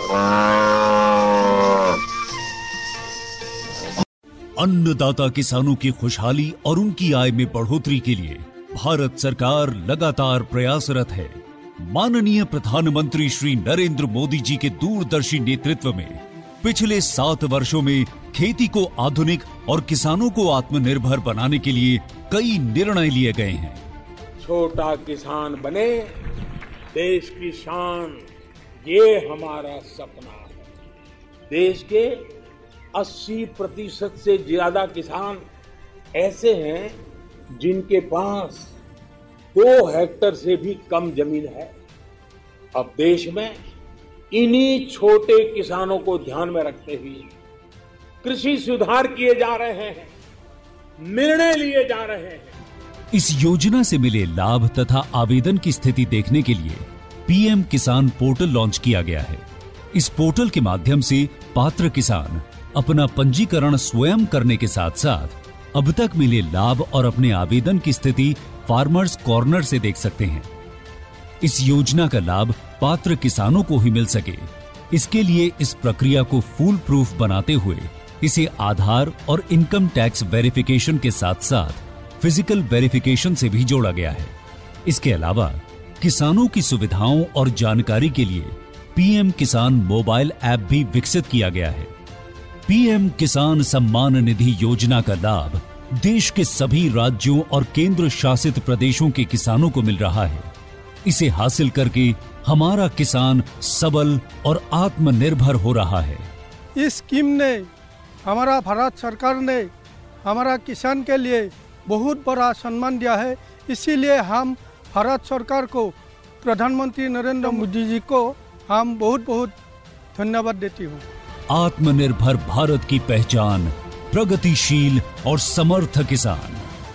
अन्नदाता किसानों की खुशहाली और उनकी आय में बढ़ोतरी के लिए भारत सरकार लगातार प्रयासरत है माननीय प्रधानमंत्री श्री नरेंद्र मोदी जी के दूरदर्शी नेतृत्व में पिछले सात वर्षों में खेती को आधुनिक और किसानों को आत्मनिर्भर बनाने के लिए कई निर्णय लिए गए हैं छोटा किसान बने देश की शान ये हमारा सपना है देश के 80 प्रतिशत से ज्यादा किसान ऐसे हैं जिनके पास दो हेक्टर से भी कम जमीन है अब देश में इन्हीं छोटे किसानों को ध्यान में रखते हुए कृषि सुधार किए जा रहे हैं निर्णय लिए जा रहे हैं इस योजना से मिले लाभ तथा आवेदन की स्थिति देखने के लिए पीएम किसान पोर्टल लॉन्च किया गया है इस पोर्टल के माध्यम से पात्र किसान अपना पंजीकरण स्वयं करने के साथ साथ अब तक मिले लाभ और अपने आवेदन की स्थिति फार्मर्स कॉर्नर से देख सकते हैं इस योजना का लाभ पात्र किसानों को ही मिल सके इसके लिए इस प्रक्रिया को फूल प्रूफ बनाते हुए इसे आधार और इनकम टैक्स वेरिफिकेशन के साथ साथ फिजिकल वेरिफिकेशन से भी जोड़ा गया है इसके अलावा किसानों की सुविधाओं और जानकारी के लिए पीएम किसान मोबाइल ऐप भी विकसित किया गया है पीएम किसान सम्मान निधि योजना का लाभ देश के सभी राज्यों और केंद्र शासित प्रदेशों के किसानों को मिल रहा है इसे हासिल करके हमारा किसान सबल और आत्मनिर्भर हो रहा है इस स्कीम ने हमारा भारत सरकार ने हमारा किसान के लिए बहुत बड़ा सम्मान दिया है इसीलिए हम भारत सरकार को प्रधानमंत्री नरेंद्र मोदी जी को हम बहुत बहुत धन्यवाद देती हूँ आत्मनिर्भर भारत की पहचान प्रगतिशील और समर्थ किसान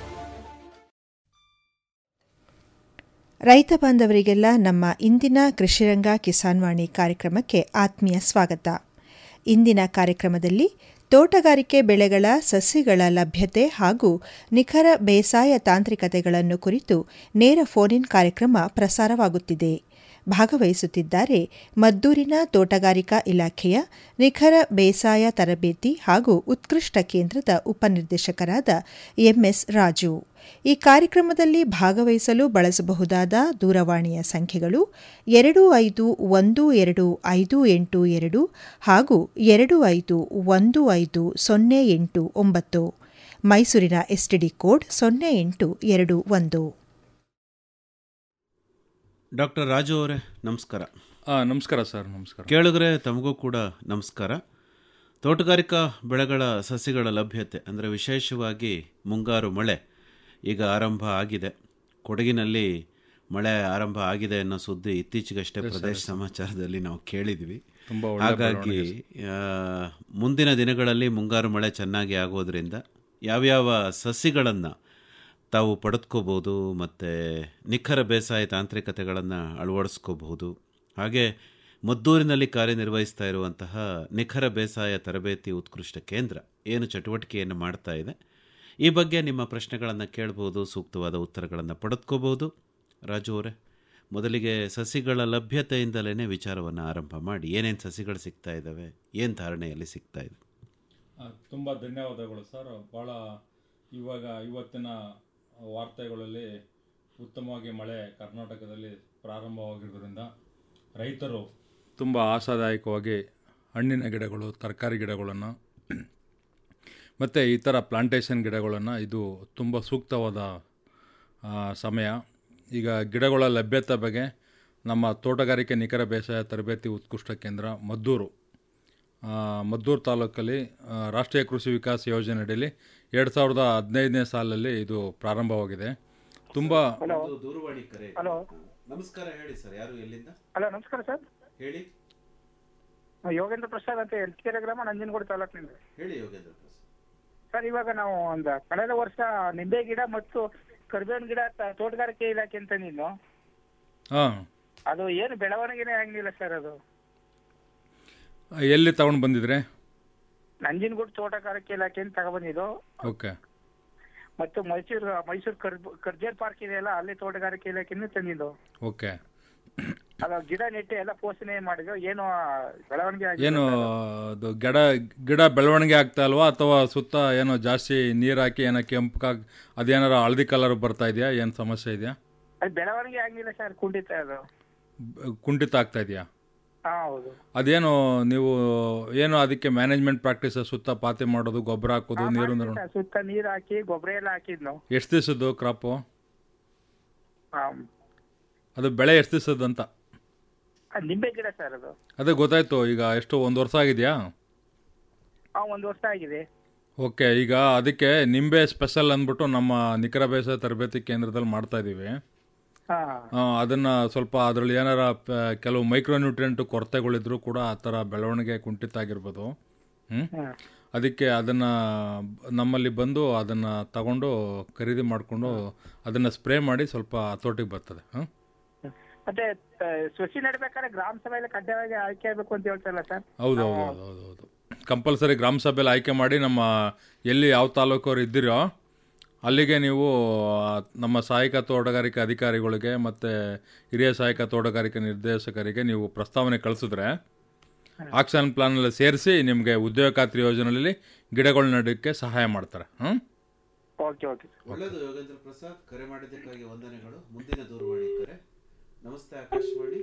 ರೈತ ಬಾಂಧವರಿಗೆಲ್ಲ ನಮ್ಮ ಇಂದಿನ ಕೃಷಿರಂಗ ಕಿಸಾನ್ ವಾಣಿ ಕಾರ್ಯಕ್ರಮಕ್ಕೆ ಆತ್ಮೀಯ ಸ್ವಾಗತ ಇಂದಿನ ಕಾರ್ಯಕ್ರಮದಲ್ಲಿ ತೋಟಗಾರಿಕೆ ಬೆಳೆಗಳ ಸಸ್ಯಗಳ ಲಭ್ಯತೆ ಹಾಗೂ ನಿಖರ ಬೇಸಾಯ ತಾಂತ್ರಿಕತೆಗಳನ್ನು ಕುರಿತು ನೇರ ಫೋನ್ ಕಾರ್ಯಕ್ರಮ ಪ್ರಸಾರವಾಗುತ್ತಿದೆ ಭಾಗವಹಿಸುತ್ತಿದ್ದಾರೆ ಮದ್ದೂರಿನ ತೋಟಗಾರಿಕಾ ಇಲಾಖೆಯ ನಿಖರ ಬೇಸಾಯ ತರಬೇತಿ ಹಾಗೂ ಉತ್ಕೃಷ್ಟ ಕೇಂದ್ರದ ಉಪನಿರ್ದೇಶಕರಾದ ಎಂಎಸ್ ರಾಜು ಈ ಕಾರ್ಯಕ್ರಮದಲ್ಲಿ ಭಾಗವಹಿಸಲು ಬಳಸಬಹುದಾದ ದೂರವಾಣಿಯ ಸಂಖ್ಯೆಗಳು ಎರಡು ಐದು ಒಂದು ಎರಡು ಐದು ಎಂಟು ಎರಡು ಹಾಗೂ ಎರಡು ಐದು ಒಂದು ಐದು ಸೊನ್ನೆ ಎಂಟು ಒಂಬತ್ತು ಮೈಸೂರಿನ ಎಸ್ಟಿಡಿ ಕೋಡ್ ಸೊನ್ನೆ ಎಂಟು ಎರಡು ಒಂದು ಡಾಕ್ಟರ್ ರಾಜು ಅವರೇ ನಮಸ್ಕಾರ ನಮಸ್ಕಾರ ಸರ್ ನಮಸ್ಕಾರ ಕೇಳಿದ್ರೆ ತಮಗೂ ಕೂಡ ನಮಸ್ಕಾರ ತೋಟಗಾರಿಕಾ ಬೆಳೆಗಳ ಸಸ್ಯಗಳ ಲಭ್ಯತೆ ಅಂದರೆ ವಿಶೇಷವಾಗಿ ಮುಂಗಾರು ಮಳೆ ಈಗ ಆರಂಭ ಆಗಿದೆ ಕೊಡಗಿನಲ್ಲಿ ಮಳೆ ಆರಂಭ ಆಗಿದೆ ಅನ್ನೋ ಸುದ್ದಿ ಇತ್ತೀಚೆಗಷ್ಟೇ ಪ್ರದೇಶ ಸಮಾಚಾರದಲ್ಲಿ ನಾವು ಕೇಳಿದ್ವಿ ತುಂಬಾ ಒಳ್ಳೆ ಹಾಗಾಗಿ ಆ, ಮುಂದಿನ ದಿನಗಳಲ್ಲಿ ಮುಂಗಾರು ಮಳೆ ಚೆನ್ನಾಗಿ ಆಗೋದ್ರಿಂದ ಯಾವ್ಯಾವ ಸಸಿಗಳನ್ನು ತಾವು ಪಡೆದುಕೋಬೋದು ಮತ್ತು ನಿಖರ ಬೇಸಾಯ ತಾಂತ್ರಿಕತೆಗಳನ್ನು ಅಳವಡಿಸ್ಕೋಬಹುದು ಹಾಗೆ ಮದ್ದೂರಿನಲ್ಲಿ ಕಾರ್ಯನಿರ್ವಹಿಸ್ತಾ ಇರುವಂತಹ ನಿಖರ ಬೇಸಾಯ ತರಬೇತಿ ಉತ್ಕೃಷ್ಟ ಕೇಂದ್ರ ಏನು ಚಟುವಟಿಕೆಯನ್ನು ಮಾಡ್ತಾ ಇದೆ ಈ ಬಗ್ಗೆ ನಿಮ್ಮ ಪ್ರಶ್ನೆಗಳನ್ನು ಕೇಳ್ಬೋದು ಸೂಕ್ತವಾದ ಉತ್ತರಗಳನ್ನು ಪಡೆದುಕೋಬಹುದು ರಾಜು ಅವರೇ ಮೊದಲಿಗೆ ಸಸಿಗಳ ಲಭ್ಯತೆಯಿಂದಲೇ ವಿಚಾರವನ್ನು ಆರಂಭ ಮಾಡಿ ಏನೇನು ಸಸಿಗಳು ಸಿಗ್ತಾ ಇದ್ದಾವೆ ಏನು ಧಾರಣೆಯಲ್ಲಿ ಸಿಗ್ತಾ ಇದೆ ಆ, ತುಂಬ ಧನ್ಯವಾದಗಳು ಸರ್ ಭಾಳ ಇವಾಗ ಇವತ್ತಿನ ವಾರ್ತೆಗಳಲ್ಲಿ ಉತ್ತಮವಾಗಿ ಮಳೆ ಕರ್ನಾಟಕದಲ್ಲಿ ಪ್ರಾರಂಭವಾಗಿರೋದ್ರಿಂದ ರೈತರು ತುಂಬ ಆಶಾದಾಯಕವಾಗಿ ಹಣ್ಣಿನ ಗಿಡಗಳು ತರಕಾರಿ ಗಿಡಗಳನ್ನು ಮತ್ತು ಇತರ ಪ್ಲಾಂಟೇಷನ್ ಗಿಡಗಳನ್ನು ಇದು ತುಂಬ ಸೂಕ್ತವಾದ ಆ, ಸಮಯ ಈಗ ಗಿಡಗಳ ಲಭ್ಯತೆ ಬಗ್ಗೆ ನಮ್ಮ ತೋಟಗಾರಿಕೆ ನಿಖರ ಬೇಸಾಯ ತರಬೇತಿ ಉತ್ಕೃಷ್ಟ ಕೇಂದ್ರ ಮದ್ದೂರು ಆ, ಮದ್ದೂರು ತಾಲೂಕಲ್ಲಿ ಆ, ರಾಷ್ಟ್ರೀಯ ಕೃಷಿ ವಿಕಾಸ ಯೋಜನೆ ಅಡಿಯಲ್ಲಿ ಎರಡು ಸಾವಿರದ ಹದಿನೈದನೇ ಸಾಲಲ್ಲಿ ಇದು ಪ್ರಾರಂಭವಾಗಿದೆ ತುಂಬ ಒಂದು ದೂರವಾಣಿ ಕರೆ ಹಲೋ ನಮಸ್ಕಾರ ಹೇಳಿ ಸರ್ ಯಾರು ಎಲ್ಲಿಂದ ಹಲೋ ನಮಸ್ಕಾರ ಸರ್ ಹೇಳಿ ಯೋಗೇಂದ್ರ ಪ್ರಸಾದ್ ಅಂತ ಎಲ್ಕೆರೆ ಗ್ರಾಮ ನಂಜನಗೂಡು ತಾಲೂಕಿನಿಂದ ಹೇಳಿ ಯೋಗೇಂದ್ರ ಪ್ರಸಾದ್ ಸರ್ ಇವಾಗ ನಾವು ಒಂದು ಕಳೆದ ವರ್ಷ ನಿಂಬೆ ಗಿಡ ಮತ್ತು ಕರಿಬೇವಿನ ಗಿಡ ತ- ತೋಟಗಾರಿಕೆ ಇಲಾಖೆ ಅಂತ ನೀನು ಹಾಂ ಅದು ಏನು ಬೆಳವಣಿಗೆನೇ ಆಗಿಲ್ಲ ಸರ್ ಅದು ಎಲ್ಲಿ ತಗೊಂಡು ಬಂದಿದ್ರೆ ನಂಜನಗೂಡು ತೋಟಗಾರಿಕೆ ಇಲಾಖೆ ಅಂತ ತಗೊಬಂದಿದ್ದು ಓಕೆ ಮತ್ತು ಮೈಸೂರು ಮೈಸೂರು ಕರ್ ಕರ್ಜೇರ್ ಪಾರ್ಕ್ ಇದೆಯಲ್ಲ ಅಲ್ಲಿ ತೋಟಗಾರಿಕೆ ಇಲಾಖೆಯಿಂದ ತಂದಿದ್ದು ಓಕೆ ಅದು ಗಿಡ ನೆಟ್ಟು ಎಲ್ಲ ಪೋಷಣೆ ಮಾಡಿದ್ರು ಏನು ಬೆಳವಣಿಗೆ ಆಗಿಲ್ಲ ಏನು ಸರ್. ಅದು ಗಿಡ ಗಿಡ ಬೆಳವಣಿಗೆ ಆಗ್ತಾ ಇಲ್ವಾ ಅಥವಾ ಸುತ್ತ ಏನೋ ಜಾಸ್ತಿ ನೀರು ಹಾಕಿ ಏನೋ ಕೆಂಪು ಅದೇನಾರ ಹಳದಿ ಕಲರ್ ಬರ್ತಾ ಇದೆಯಾ ಏನು ಸಮಸ್ಯೆ ಇದೆಯಾ ಅದು ಬೆಳವಣಿಗೆ ಆಗಿಲ್ಲ ಸರ್ ಕುಂಠಿತ ಅದು ಬ- ಕುಂಠಿತ ಆಗ್ತಾ ಇದೆಯಾ ಹಾ ಹೌದು ಅದೇನು ನೀವು ಏನು ಅದಕ್ಕೆ ಮ್ಯಾನೇಜ್ಮೆಂಟ್ ಪ್ರಾಕ್ಟೀಸ್ ಸುತ್ತ ಪಾತಿ ಮಾಡೋದು ಗೊಬ್ಬರ ಹಾಕೋದು ಹಾ, ನೀರು ಮಾಡಿದ್ವಿ ಸರ್. ಸುತ್ತ ನೀರು ಹಾಕಿ ಗೊಬ್ಬರ ಎಲ್ಲ ಹಾಕಿದ್ನು ಎಷ್ಟು ದಿವಸದ್ದು ಕ್ರಾಪು ಹಾ. ಅದು ಬೆಳೆ ಎಷ್ಟು ದಿವಸದ್ದು ಅಂತ ಅದು ನಿಂಬೆ ಗಿಡ ಸರ್ ಅದು ಅದೇ ಗೊತ್ತಾಯ್ತು ಈಗ ಎಷ್ಟು ಒಂದು ವರ್ಷ ಆಗಿದೆಯಾ ಹಾ ಒಂದು ವರ್ಷ ಆಗಿದೆ ಓಕೆ ಈಗ ಅದಕ್ಕೆ ನಿಂಬೆ ಸ್ಪೆಷಲ್ ಅಂದ್ಬಿಟ್ಟು ನಮ್ಮ ನಿಖರ ಬೇಸಾಯ ತರಬೇತಿ ಕೇಂದ್ರದಲ್ಲಿ ಮಾಡ್ತಾ ಇದ್ದೀವಿ ಹಾ ಆ, ಅದನ್ನ ಸ್ವಲ್ಪ ಅದರಲ್ಲಿ ಏನಾರ ಪ- ಕೆಲವು ಮೈಕ್ರೋನ್ಯೂಟ್ರಿಯೆಂಟ್ ಕೊರತೆಗಳಿದ್ರು ಕೂಡ ಆ ಥರ ಬೆಳವಣಿಗೆ ಕುಂಠಿತ ಆಗಿರ್ಬೋದು ಹ್ಞೂ ಹಾ. ಅದಕ್ಕೆ ಅದನ್ನು ನಮ್ಮಲ್ಲಿ ಬಂದು ಅದನ್ನು ತಗೊಂಡು ಖರೀದಿ ಮಾಡಿಕೊಂಡು ಅದನ್ನು ಸ್ಪ್ರೇ ಮಾಡಿ ಸ್ವಲ್ಪ ಹತೋಟಿಗೆ ಬರ್ತದೆ ಹಾಂ ಮತ್ತೆ ಆ, ಸಸಿ ನೆಡ್ಬೇಕಾದ್ರೆ ಗ್ರಾಮ ಸಭೆಯಲ್ಲಿ ಕಡ್ಡಾಯವಾಗಿ ಆಯ್ಕೆ ಆಗ್ಬೇಕು ಅಂತ ಹೇಳ್ತಾರಲ್ಲ ಸರ್ ಹೌದು ಹೌದು ಹೌದು ಹೌದು ಹೌದು ಕಂಪಲ್ಸರಿ ಗ್ರಾಮ ಸಭೆಯಲ್ಲಿ ಆಯ್ಕೆ ಮಾಡಿ ನಮ್ಮ ಎಲ್ಲಿ ಯಾವ ತಾಲೂಕವ್ರು ಇದ್ದೀರೋ ಅಲ್ಲಿಗೆ ನೀವು ಆ, ನಮ್ಮ ಸಹಾಯಕ ತೋಟಗಾರಿಕೆ ಅಧಿಕಾರಿಗಳಿಗೆ ಮತ್ತು ಹಿರಿಯ ಸಹಾಯಕ ತೋಟಗಾರಿಕೆ ನಿರ್ದೇಶಕರಿಗೆ ನೀವು ಪ್ರಸ್ತಾವನೆ ಕಳಿಸಿದ್ರೆ ಆಕ್ಷನ್ ಪ್ಲಾನಲ್ಲಿ ಸೇರಿಸಿ ನಿಮಗೆ ಉದ್ಯೋಗ ಖಾತ್ರಿ ಯೋಜನೆಯಲ್ಲಿ ಗಿಡಗಳು ನೆಡೋಕ್ಕೆ ಸಹಾಯ ಮಾಡ್ತಾರೆ ಹ್ಞೂ ಓಕೆ ಓಕೆ ಒಳ್ಳೆಯದು ಯೋಗೇಂದ್ರ ಪ್ರಸಾದ್ ಕರೆ ಮಾಡಿದ್ದಕ್ಕಾಗಿ ವಂದನೆಗಳು ಮುಂದಿನ ದೂರವಾಣಿ ಕರೆ ನಮಸ್ತೆ ಆಕಾಶವಾಣಿ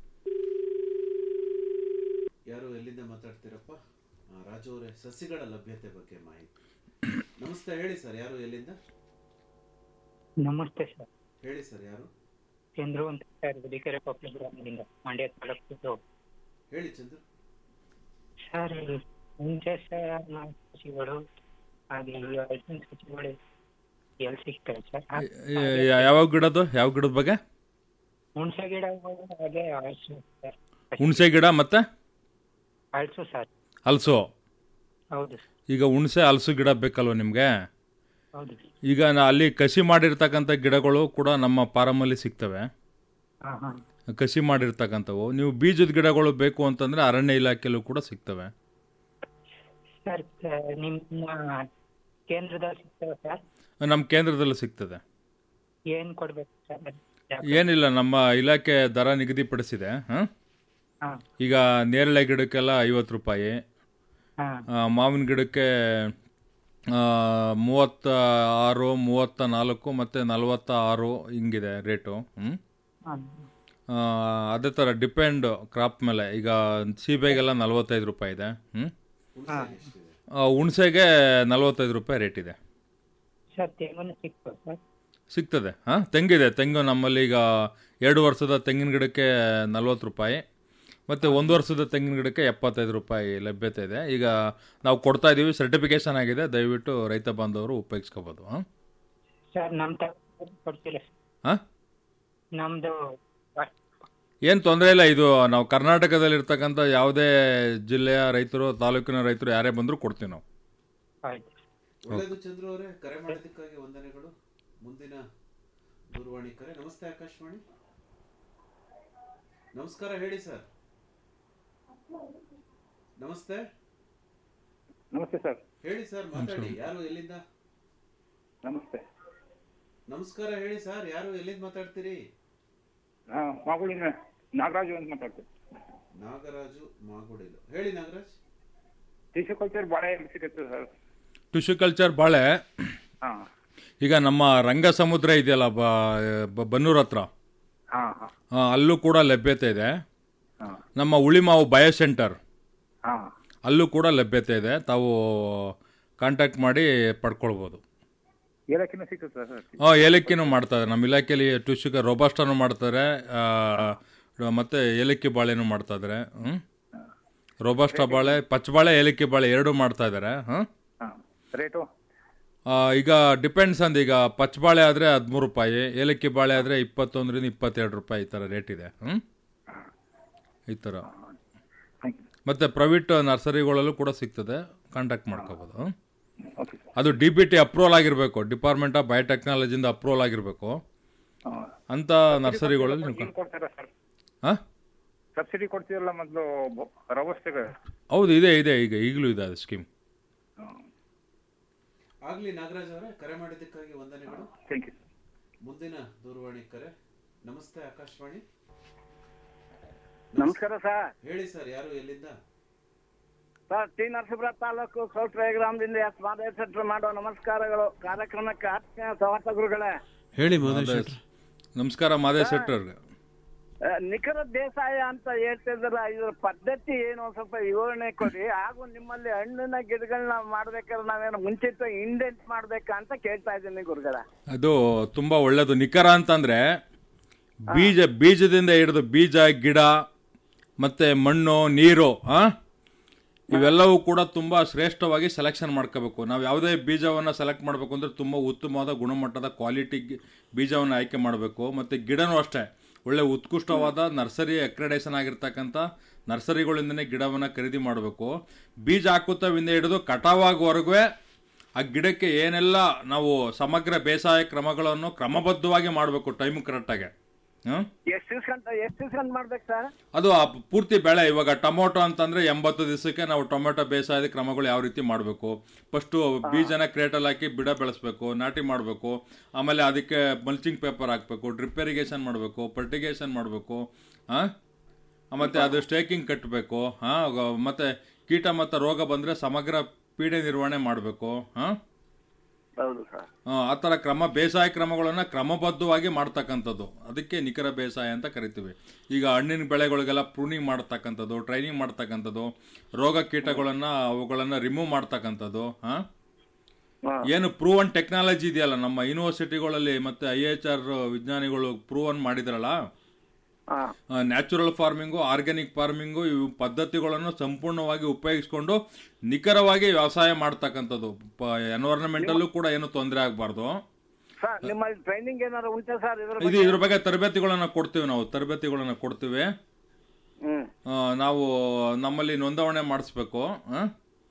ಯಾರು ಎಲ್ಲಿಂದ ಮಾತಾಡ್ತೀರಪ್ಪ ಆ, ರಾಜು ಅವರೇ ಸಸಿಗಳ ಲಭ್ಯತೆ ಬಗ್ಗೆ ಮಾಹಿತಿ ನಮಸ್ತೆ ಹೇಳಿ ಸರ್ ಯಾರು ಎಲ್ಲಿಂದ ನಮಸ್ತೆ ಸರ್ ಹೇಳಿ ಸರ್ ಯಾರು ಚಂದ್ರು ಅಂತ ಸರ್ ಗುಡಿಕೆರೆ ಕೊಪ್ಪಳ ಗ್ರಾಮದಿಂದ ಮಂಡ್ಯ ತಾಲೂಕು ಹೇಳಿ ಚಂದ್ರು ಸರ್ ಮುಂಚೆ ಸರ್ ನಾವು ಸಸಿಗಳು ಹಾಗೆ ಈ ಹಲಸಿನ ಸಸಿಗಳು ಎಲ್ಲಿ ಸಿಗ್ತವೆ ಸರ್ ಯಾವ ಗಿಡದು ಯಾವ ಗಿಡದ ಬಗ್ಗೆ ಹುಣಸೆ ಗಿಡಗಳು ಹಾಗೆ ಹಲಸು ಸರ್ ಹುಣಸೆ ಗಿಡ ಮತ್ತು ಹಲಸು ಸರ್ ಹಲಸು ಹೌದು ಸರ್ ಈಗ ಹುಣಸೆ ಹಲಸು ಗಿಡ ಬೇಕಲ್ವ ನಿಮಗೆ ಹೌದು ಈಗ ನಾ ಅಲ್ಲಿ ಕಸಿ ಮಾಡಿರ್ತಕ್ಕಂಥ ಗಿಡಗಳು ಕೂಡ ನಮ್ಮ ಫಾರಮಲ್ಲಿ ಸಿಗ್ತವೆ ಹಾಂ ಹಾಂ ಕಸಿ ಮಾಡಿರ್ತಕ್ಕಂಥವು ನೀವು ಬೀಜದ ಗಿಡಗಳು ಬೇಕು ಅಂತಂದರೆ ಅರಣ್ಯ ಇಲಾಖೆಯಲ್ಲೂ ಕೂಡ ಸಿಗ್ತವೆ ಸರ್ ಕ- ನಿಮ್ಮ ಕೇಂದ್ರದಲ್ಲಿ ಸಿಗ್ತವೆ ಸರ್ ನಮ್ಮ ಕೇಂದ್ರದಲ್ಲಿ ಸಿಗ್ತದೆ ಏನು ಕೊಡ್ಬೇಕು ಸರ್ ಏನಿಲ್ಲ ನಮ್ಮ ಇಲಾಖೆ ದರ ನಿಗದಿಪಡಿಸಿದೆ ಹಾಂ ಹಾಂ ಈಗ ನೇರಳೆ ಗಿಡಕ್ಕೆಲ್ಲ ಐವತ್ತು ರೂಪಾಯಿ ಹಾಂ ಆ, ಮಾವಿನ ಗಿಡಕ್ಕೆ ಆ, ಮೂವತ್ತ ಆರು ಮೂವತ್ತ ನಾಲ್ಕು ಮತ್ತು ನಲವತ್ತ ಆರು ಹಿಂಗಿದೆ ರೇಟು ಹ್ಞೂ ಹಾಂ ಆ, ಅದೇ ಥರ ಡಿಪೆಂಡ್ ಕ್ರಾಪ್ ಮೇಲೆ ಈಗ ಸೀಬೆಗೆಲ್ಲ ನಲ್ವತ್ತೈದು ರೂಪಾಯಿ ಇದೆ ಹ್ಞೂ ಹುಣಸೆಗೆ ನಲ್ವತ್ತೈದು ರೂಪಾಯಿ ರೇಟ್ ಇದೆ ಸರ್ ತೆಂಗನ್ನು ಸಿಗ್ತವೆ ಸರ್ ಸಿಗ್ತದೆ ಹಾಂ ತೆಂಗಿದೆ ತೆಂಗು ನಮ್ಮಲ್ಲಿ ಈಗ ಎರಡು ವರ್ಷದ ತೆಂಗಿನ ಗಿಡಕ್ಕೆ ನಲ್ವತ್ತು ರೂಪಾಯಿ ಮತ್ತು ಒಂದು ವರ್ಷದ ತೆಂಗಿನ ಗಿಡಕ್ಕೆ ಎಪ್ಪತ್ತೈದು ರೂಪಾಯಿ ಲಭ್ಯತೆ ಇದೆ ಈಗ ನಾವು ಕೊಡ್ತಾ ಇದ್ದೀವಿ ಸರ್ಟಿಫಿಕೇಷನ್ ಆಗಿದೆ ದಯವಿಟ್ಟು ರೈತ ಬಾಂಧವರು ಉಪಯೋಗಿಸ್ಕೋಬೋದು ಹಾಂ ಸರ್ ನಮ್ಮ ತಾಲೂಕು ಕೊಡ್ತೀರಾ ಸರ್ ಹಾಂ ನಮ್ಮದು ಏನು ತೊಂದರೆ ಇಲ್ಲ ಇದು ನಾವು ಕರ್ನಾಟಕದಲ್ಲಿರ್ತಕ್ಕಂಥ ಯಾವುದೇ ಜಿಲ್ಲೆಯ ರೈತರು ತಾಲೂಕಿನ ರೈತರು ಯಾರೇ ಬಂದರೂ ಕೊಡ್ತೀವಿ ನಾವು ಆಯ್ತು ಒಳ್ಳೆಯದು ಚಂದ್ರು ಅವರೇ ಕರೆ ಮಾಡಿದ್ದಕ್ಕಾಗಿ ವಂದನೆಗಳು ಮುಂದಿನ ದೂರವಾಣಿ ಕರೆ ನಮಸ್ತೆ ಆಕಾಶವಾಣಿ ನಮಸ್ಕಾರ ಹೇಳಿ ಸರ್ ನಮಸ್ತೆ ನಮಸ್ತೆ ಸರ್ ಹೇಳಿ ಸರ್ ಮಾತಾಡಿ ಯಾರು ಎಲ್ಲಿಂದ ನಮಸ್ತೆ ನಮಸ್ಕಾರ ಹೇಳಿ ಸರ್ ಯಾರು ಎಲ್ಲಿಂದ ಮಾತಾಡ್ತೀರಿ ಮಾಗುಳಿನ ನಾಗರಾಜು ಅಂತ ಮಾತಾಡ್ತೀನಿ ನಾಗರಾಜು ಮಾಗುಡಿಲು ಹೇಳಿ ನಾಗರಾಜ್ ಟಿಶ್ಯೂ ಕಲ್ಚರ್ ಭಾಳ ಸಿಗುತ್ತೆ ಸರ್ ಟಿಶ್ಯೂ ಕಲ್ಚರ್ ಬಾಳೆ ಹಾಂ ಈಗ ನಮ್ಮ ರಂಗ ಸಮುದ್ರ ಇದೆಯಲ್ಲ ಬ- ಬ- ಬನ್ನೂರ್ ಹತ್ರ ಹಾಂ ಹಾಂ ಆ, ಅಲ್ಲೂ ಕೂಡ ಲಭ್ಯತೆ ಇದೆ ಹಾಂ ನಮ್ಮ ಉಳಿಮಾವು ಬಯೋ ಸೆಂಟರ್ ಹಾಂ ಅಲ್ಲೂ ಕೂಡ ಲಭ್ಯತೆ ಇದೆ ತಾವು ಕಾಂಟ್ಯಾಕ್ಟ್ ಮಾಡಿ ಪಡ್ಕೊಳ್ಬೋದು ಏಲಕ್ಕಿನೂ ಸಿಗುತ್ತೆ ಸರ್ ಹಾಂ ಏಲಕ್ಕಿನೂ ಮಾಡ್ತಾರೆ ನಮ್ಮ ಇಲಾಖೆಯಲ್ಲಿ ಟುಶುಗ ರೋಬಸ್ಟನ್ನು ಮಾಡ್ತಾರೆ ಆ, ಮತ್ತೆ ಏಲಕ್ಕಿ ಬಾಳೆನೂ ಮಾಡ್ತಾ ಇದ್ದಾರೆ ಹ್ಞೂ ರೋಬಸ್ಟ ಬಾಳೆ ಪಚ್ಚಬಾಳೆ ಏಲಕ್ಕಿ ಬಾಳೆ ಎರಡೂ ಮಾಡ್ತಾ ಇದ್ದಾರೆ ಹಾಂ ಹಾಂ ರೇಟು ಈಗ ಡಿಪೆಂಡ್ಸ್ ಅಂದ್ ಈಗ ಪಚ್ಚಬಾಳೆ ಆದರೆ ಹದಿಮೂರು ರೂಪಾಯಿ ಏಲಕ್ಕಿ ಬಾಳೆ ಆದರೆ ಇಪ್ಪತ್ತೊಂದರಿಂದ ಇಪ್ಪತ್ತೆರಡು ರೂಪಾಯಿ ಈ ಥರ ರೇಟ್ ಇದೆ ಹ್ಞೂ ಈ ಥರ ಥ್ಯಾಂಕ್ ಯು ಮತ್ತು ಪ್ರೈವೇಟ್ ನರ್ಸರಿಗಳಲ್ಲೂ ಕೂಡ ಸಿಗ್ತದೆ ಕಾಂಟ್ಯಾಕ್ಟ್ ಮಾಡ್ಕೋಬೋದು ಹ್ಮ್? ಓಕೆ ಸರ್ ಅದು ಡಿ ಬಿ ಟಿ ಅಪ್ರೂವಲ್ ಆಗಿರಬೇಕು ಡಿಪಾರ್ಟ್ಮೆಂಟ್ ಆಫ್ ಬಯೋಟೆಕ್ನಾಲಜಿಯಿಂದ ಅಪ್ರೂವಲ್ ಆಗಿರಬೇಕು ಹಾಂ ಅಂಥ ನರ್ಸರಿಗಳಲ್ಲಿ ನೀವು ಏನು ಕೊಡ್ತಾರಾ ಸರ್ ಹಾಂ ಸಬ್ಸಿಡಿ ಕೊಡ್ತೀರಲ್ಲ ಮೊದಲು ರವಸ್ತೆಗೆ ಹೌದು ಇದೆ ಇದೆ ಈಗ ಈಗಲೂ ಇದೆ ಅದು ಸ್ಕೀಮ್ ಆಗ್ಲಿ ನಾಗರಾಜ್ ಅವರೇ ಕರೆ ಮಾಡಿದ್ದಕ್ಕಾಗಿ ವಂದನೆಗಳು ಥ್ಯಾಂಕ್ ಯು ಮುಂದಿನ ದೂರವಾಣಿ ಕರೆ ನಮಸ್ತೆ ಆಕಾಶವಾಣಿ ನಮಸ್ಕಾರ ಸರ್ ಹೇಳಿ ಸರ್ ಯಾರು ಎಲ್ಲಿಂದ ಸರ್ ಟಿ ನರಸೀಪುರ ತಾಲೂಕು ಸೌಟ್ರೆ ಗ್ರಾಮದಿಂದ ಎಸ್ ಮಾದೇಶ್ವರ ಮಾಡೋ ನಮಸ್ಕಾರಗಳು ಕಾರ್ಯಕ್ರಮಕ್ಕೆ ಆತ್ಮೀಯ ಸ್ವಾಗತ ಗುರುಗಳೇ ಹೇಳಿ ಮಹದೇಶ್ ಶೆಟ್ರು. ನಮಸ್ಕಾರ ಮಾದೇಶ್ ಶೆಟ್ಟರ್ಗೆ ಆ, ನಿಖರ ಬೇಸಾಯ ಅಂತ ಹೇಳ್ತಿದ್ರ ಇದ್ರ ಪದ್ಧತಿ ಏನು ಒಂದ್ ಸ್ವಲ್ಪ ವಿವರಣೆ ಕೊಡಿ ಹಾಗೂ ನಿಮ್ಮಲ್ಲಿ ಹಣ್ಣಿನ ಗಿಡಗಳನ್ನ ಮಾಡ್ಬೇಕಾದ್ರೆ ನಾವೇನು ಮುಂಚಿತ ಇಂಡೆಂಟ್ ಮಾಡ್ಬೇಕಾ ಅಂತ ಕೇಳ್ತಾ ಇದ್ದೀನಿ ಗುರುಗಳ ಅದು ತುಂಬ ಒಳ್ಳೆಯದು ನಿಖರ ಅಂತಂದರೆ ಬೀಜ ಬೀಜದಿಂದ ಹಿಡಿದು ಬೀಜ ಗಿಡ ಮತ್ತು ಮಣ್ಣು ನೀರು ಆ? ಇವೆಲ್ಲವೂ ಕೂಡ ತುಂಬ ಶ್ರೇಷ್ಠವಾಗಿ ಸೆಲೆಕ್ಷನ್ ಮಾಡ್ಕೋಬೇಕು ನಾವು ಯಾವುದೇ ಬೀಜವನ್ನು ಸೆಲೆಕ್ಟ್ ಮಾಡಬೇಕು ಅಂದರೆ ತುಂಬ ಉತ್ತಮವಾದ ಗುಣಮಟ್ಟದ ಕ್ವಾಲಿಟಿ ಬೀಜವನ್ನು ಆಯ್ಕೆ ಮಾಡಬೇಕು ಮತ್ತು ಗಿಡನೂ ಅಷ್ಟೇ ಒಳ್ಳೆ ಉತ್ಕೃಷ್ಟವಾದ ನರ್ಸರಿ ಅಕ್ರೆಡೇಷನ್ ಆಗಿರ್ತಕ್ಕಂಥ ನರ್ಸರಿಗಳಿಂದನೇ ಗಿಡವನ್ನು ಖರೀದಿ ಮಾಡಬೇಕು ಬೀಜ ಹಾಕುತ್ತವಿಂದ ಹಿಡಿದು ಕಟಾವಾಗುವವರೆಗೂ ಆ ಗಿಡಕ್ಕೆ ಏನೆಲ್ಲ ನಾವು ಸಮಗ್ರ ಬೇಸಾಯ ಕ್ರಮಗಳನ್ನು ಕ್ರಮಬದ್ಧವಾಗಿ ಮಾಡಬೇಕು ಟೈಮ್ ಕರೆಕ್ಟಾಗಿ ಹಾಂ ಎಷ್ಟು ದಿವ್ಸಂತ ಎಷ್ಟು ದಿವ್ಸಂತ ಮಾಡ್ಬೇಕು ಸರ್ ಅದು ಆ ಪೂರ್ತಿ ಬೆಳೆ ಇವಾಗ ಟೊಮೊಟೊ ಅಂತಂದ್ರೆ ಎಂಬತ್ತು ದಿವಸಕ್ಕೆ ನಾವು ಟೊಮೆಟೊ ಬೇಸಾಯದ ಕ್ರಮಗಳು ಯಾವ ರೀತಿ ಮಾಡಬೇಕು ಫಸ್ಟು ಬೀಜನ ಕ್ರೇಟಲ್ಲಿ ಹಾಕಿ ಬಿಡ ಬೆಳೆಸ್ಬೇಕು ನಾಟಿ ಮಾಡಬೇಕು ಆಮೇಲೆ ಅದಕ್ಕೆ ಮಲ್ಚಿಂಗ್ ಪೇಪರ್ ಹಾಕಬೇಕು ಡ್ರಿಪ್ ಇರಿಗೇಷನ್ ಮಾಡಬೇಕು ಫರ್ಟಿಗೇಷನ್ ಮಾಡಬೇಕು ಹಾಂ ಮತ್ತು ಅದು ಸ್ಟೇಕಿಂಗ್ ಕಟ್ಟಬೇಕು ಹಾಂ ಮತ್ತು ಕೀಟ ಮತ್ತು ರೋಗ ಬಂದರೆ ಸಮಗ್ರ ಪೀಡೆ ನಿರ್ವಹಣೆ ಮಾಡಬೇಕು ಹಾಂ ಹೌದು ಸರ್ ಆ ಥರ ಕ್ರಮ ಬೇಸಾಯ ಕ್ರಮಗಳನ್ನು ಕ್ರಮಬದ್ಧವಾಗಿ ಮಾಡ್ತಕ್ಕಂಥದ್ದು ಅದಕ್ಕೆ ನಿಖರ ಬೇಸಾಯ ಅಂತ ಕರಿತೀವಿ ಈಗ ಹಣ್ಣಿನ ಬೆಳೆಗಳಿಗೆಲ್ಲ ಪ್ರೂನಿಂಗ್ ಮಾಡ್ತಕ್ಕಂಥದ್ದು ಟ್ರೈನಿಂಗ್ ಮಾಡ್ತಕ್ಕಂಥದ್ದು ರೋಗ ಕೀಟಗಳನ್ನು ಅವುಗಳನ್ನು ರಿಮೂವ್ ಮಾಡ್ತಕ್ಕಂಥದ್ದು ಹಾಂ ಏನು ಪ್ರೂವನ್ ಟೆಕ್ನಾಲಜಿ ಇದೆಯಲ್ಲ ನಮ್ಮ ಯೂನಿವರ್ಸಿಟಿಗಳಲ್ಲಿ ಮತ್ತು ಐ ಎಚ್ ಆರ್ ವಿಜ್ಞಾನಿಗಳು ಪ್ರೂವನ್ ಮಾಡಿದ್ರಲ್ಲ ನ್ಯಾಚುರಲ್ ಫಾರ್ಮಿಂಗು ಆರ್ಗ್ಯಾನಿಕ್ ಫಾರ್ಮಿಂಗು ಇವು ಪದ್ಧತಿಗಳನ್ನು ಸಂಪೂರ್ಣವಾಗಿ ಉಪಯೋಗಿಸ್ಕೊಂಡು ನಿಖರವಾಗಿ ವ್ಯವಸಾಯ ಮಾಡ್ತಕ್ಕಂಥದ್ದು ಎನ್ವೈರನ್ಮೆಂಟಲ್ಲೂ ಕೂಡ ಏನು ತೊಂದರೆ ಆಗಬಾರ್ದು ಸರ್ ನಿಮ್ಮಲ್ಲಿ ಟ್ರೈನಿಂಗ್ ಏನಾದ್ರು ಉಂಟಾ ಸರ್ ಇದ್ರ ಇದು ಇದ್ರ ಬಗ್ಗೆ ತರಬೇತಿಗಳನ್ನ ಕೊಡ್ತೀವಿ ನಾವು ತರಬೇತಿಗಳನ್ನ ಕೊಡ್ತೀವಿ ಹ್ಮ್ ಆ, ನಾವು ನಮ್ಮಲ್ಲಿ ನೋಂದಣಿ ಮಾಡಿಸ್ಬೇಕು ಆ?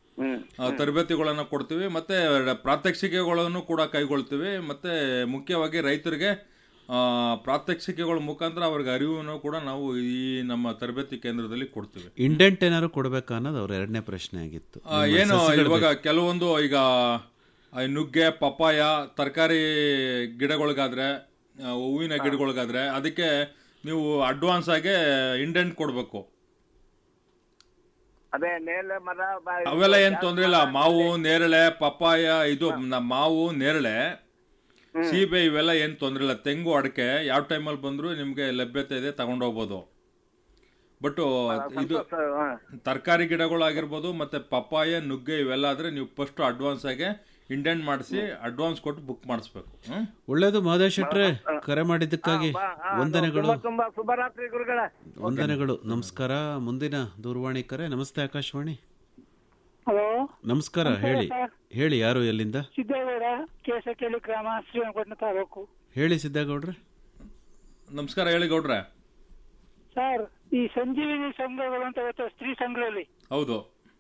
ಆ, ತರಬೇತಿಗಳನ್ನ ಕೊಡ್ತೀವಿ ಮತ್ತೆ ಪ್ರಾತ್ಯಕ್ಷಿಕೆಗಳನ್ನು ಕೂಡ ಕೈಗೊಳ್ತೀವಿ ಮತ್ತೆ ಮುಖ್ಯವಾಗಿ ರೈತರಿಗೆ ಆ, ಪ್ರಾತ್ಯಕ್ಷಿಕೆಗಳ ಮುಖಾಂತರ ಅವ್ರಿಗೆ ಅರಿವನ್ನು ಕೂಡ ನಾವು ಈ ನಮ್ಮ ತರಬೇತಿ ಕೇಂದ್ರದಲ್ಲಿ ಕೊಡ್ತೀವಿ ಇಂಡೆಂಟ್ ಏನಾದ್ರು ಕೊಡ್ಬೇಕಾ ಅನ್ನೋದು ಅವ್ರ ಎರಡನೇ ಪ್ರಶ್ನೆ ಆಗಿತ್ತು ಆ, ನಿಮ್ಮ ಏನು ಸಸಿಗಳ ಇವಾಗ ಬಗ್ಗೆ. ಕೆಲವೊಂದು ಈಗ ಆ, ನುಗ್ಗೆ ಪಪ್ಪಾಯ ತರಕಾರಿ ಗಿಡಗಳಿಗಾದ್ರೆ ಆ, ಹೂವಿನ ಗಿಡಗಳಿಗಾದ್ರೆ ಅದಕ್ಕೆ ನೀವು ಅಡ್ವಾನ್ಸ್ ಆಗಿ ಇಂಡೆಂಟ್ ಕೊಡಬೇಕು ಅದೇ ನೇಲೆ ಮರ ಬ- ಅವೆಲ್ಲ ಏನ್ ತೊಂದ್ರೆ ಇಲ್ಲ ಮಾವು ನೇರಳೆ ಪಪ್ಪಾಯ ಇದು ನ- ಮಾವು ನೇರಳೆ ಸೀಬೆ ಇವೆಲ್ಲ ಏನ್ ತೊಂದ್ರೆ ಇಲ್ಲ ತೆಂಗು ಅಡಕೆ ಯಾವ ಟೈಮಲ್ಲಿ ಬಂದ್ರು ನಿಮ್ಗೆ ಲಭ್ಯತೆ ಇದೆ ತಗೊಂಡೋಗ್ಬೋದು ಬಟ್ ಇದು ತರಕಾರಿ ಗಿಡಗಳಾಗಿರ್ಬೋದು ಮತ್ತೆ ಪಪ್ಪಾಯ ನುಗ್ಗೆ ಇವೆಲ್ಲ ಆದ್ರೆ ನೀವು ಫಸ್ಟ್ ಅಡ್ವಾನ್ಸ್ ಆಗಿ ಇಂಡೆಂಟ್ ಮಾಡಿಸಿ ಅಡ್ವಾನ್ಸ್ ಕೊಟ್ಟು ಬುಕ್ ಮಾಡಿಸ್ಬೇಕು ಹ್ಮ್ ಒಳ್ಳೇದು ಮಹದೇಶ್ ಶೆಟ್ರೆ ಕರೆ ಮಾಡಿದ್ದಕ್ಕಾಗಿ ವಂದನೆಗಳು ತುಂಬಾ ತುಂಬಾ ಶುಭರಾತ್ರಿ ಗುರುಗಳ ವಂದನೆಗಳು ನಮಸ್ಕಾರ ಮುಂದಿನ ದೂರವಾಣಿ ಕರೆ ನಮಸ್ತೆ ಆಕಾಶವಾಣಿ ಹಲೋ ನಮಸ್ಕಾರ ಹೇಳಿ ಹೇಳಿ ಯಾರು ಎಲ್ಲಿಂದ ಸಿದ್ದೇಗೌಡ ಕೇಸಕೇಳಿ ಗ್ರಾಮ ಶ್ರೀರಂಗಪಟ್ಟಣ ತಾಲೂಕು ಹೇಳಿ ಸಿದ್ದೇಗೌಡ್ರೆ ನಮಸ್ಕಾರ ಹೇಳಿ ಗೌಡ್ರೆ ಸರ್ ಈ ಸಂಜೀವಿನಿ ಸಂಘಗಳು ಅಂತ ಗೊತ್ತಾ ಸ್ತ್ರೀ ಸಂಘದಲ್ಲಿ ಹೌದು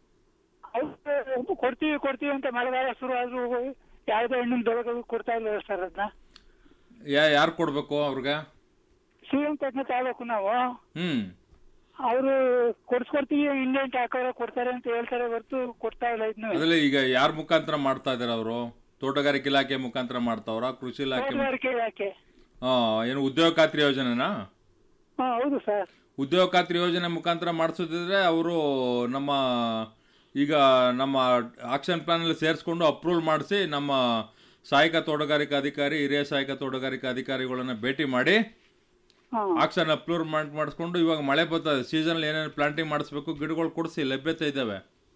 ಅವ್ರು ಕೊಡ್ತೀವಿ ಕೊಡ್ತೀವಿ ಅಂತ ಮಳೆಗಾಲ ಶುರು ಆದ್ರೂ ಯಾವುದೇ ಹಣ್ಣಿನ ಬೆಳೆಗಳು ಕೊಡ್ತಾ ಇಲ್ಲ ಸರ್ ಅದನ್ನ ಯಾ ಯಾರು ಕೊಡ್ಬೇಕು ಅವ್ರಿಗೆ ಶ್ರೀರಂಗಪಟ್ಟಣ ತಾಲೂಕು ನಾವು ಹ್ಮ್ ಅವರು ಕೊಡ್ಸ್ಕೊಡ್ತೀವಿ ಇಂಡೆಂಟ್ ಹಾಕೋರೆ ಕೊಡ್ತಾರೆ ಅಂತ ಹೇಳ್ತಾರೆ ಹೊರತು ಕೊಡ್ತಾ ಇಲ್ಲ ಇದನ್ನ ಅದ್ರಲ್ಲಿ ಈಗ ಯಾರ ಮುಖಾಂತರ ಮಾಡ್ತಾ ಇದಾರೆ ಅವರು ತೋಟಗಾರಿಕೆ ಇಲಾಖೆ ಮುಖಾಂತರ ಮಾಡ್ತಾವ್ರ ಕೃಷಿ ಇಲಾಖೆ ಮು- ತೋಟಗಾರಿಕೆ ಇಲಾಖೆ ಆ, ಏನು ಉದ್ಯೋಗ ಖಾತ್ರಿ ಯೋಜನೆನಾ ಹಾ ಹೌದು ಸರ್ ಉದ್ಯೋಗ ಖಾತ್ರಿ ಯೋಜನೆ ಮುಖಾಂತರ ಮಾಡಿಸೋದಿದ್ರೆ ಅವರು ನಮ್ಮ ಈಗ ನಮ್ಮ ಆಕ್ಷನ್ ಪ್ಲಾನಲ್ಲಿ ಸೇರಿಸ್ಕೊಂಡು ಅಪ್ರೂವಲ್ ಮಾಡಿಸಿ ನಮ್ಮ ಸಹಾಯಕ ತೋಟಗಾರಿಕಾ ಅಧಿಕಾರಿ ಹಿರಿಯ ಸಹಾಯಕ ತೋಟಗಾರಿಕಾ ಅಧಿಕಾರಿಗಳನ್ನ ಭೇಟಿ ಮಾಡಿ ಆಕ್ಷನ್ ಅಪ್ರೂವ್ ಮಾಡಿ ಮಾಡಿಸ್ಕೊಂಡು ಇವಾಗ ಮಳೆ ಬರ್ತದೆ ಸೀಸನ್ ಏನೇನು ಪ್ಲಾಂಟಿಂಗ್ ಮಾಡಿಸ್ಬೇಕು ಗಿಡಗಳು ಕೊಡಿಸಿ ಲಭ್ಯತೆ ಇದ್ದಾವೆ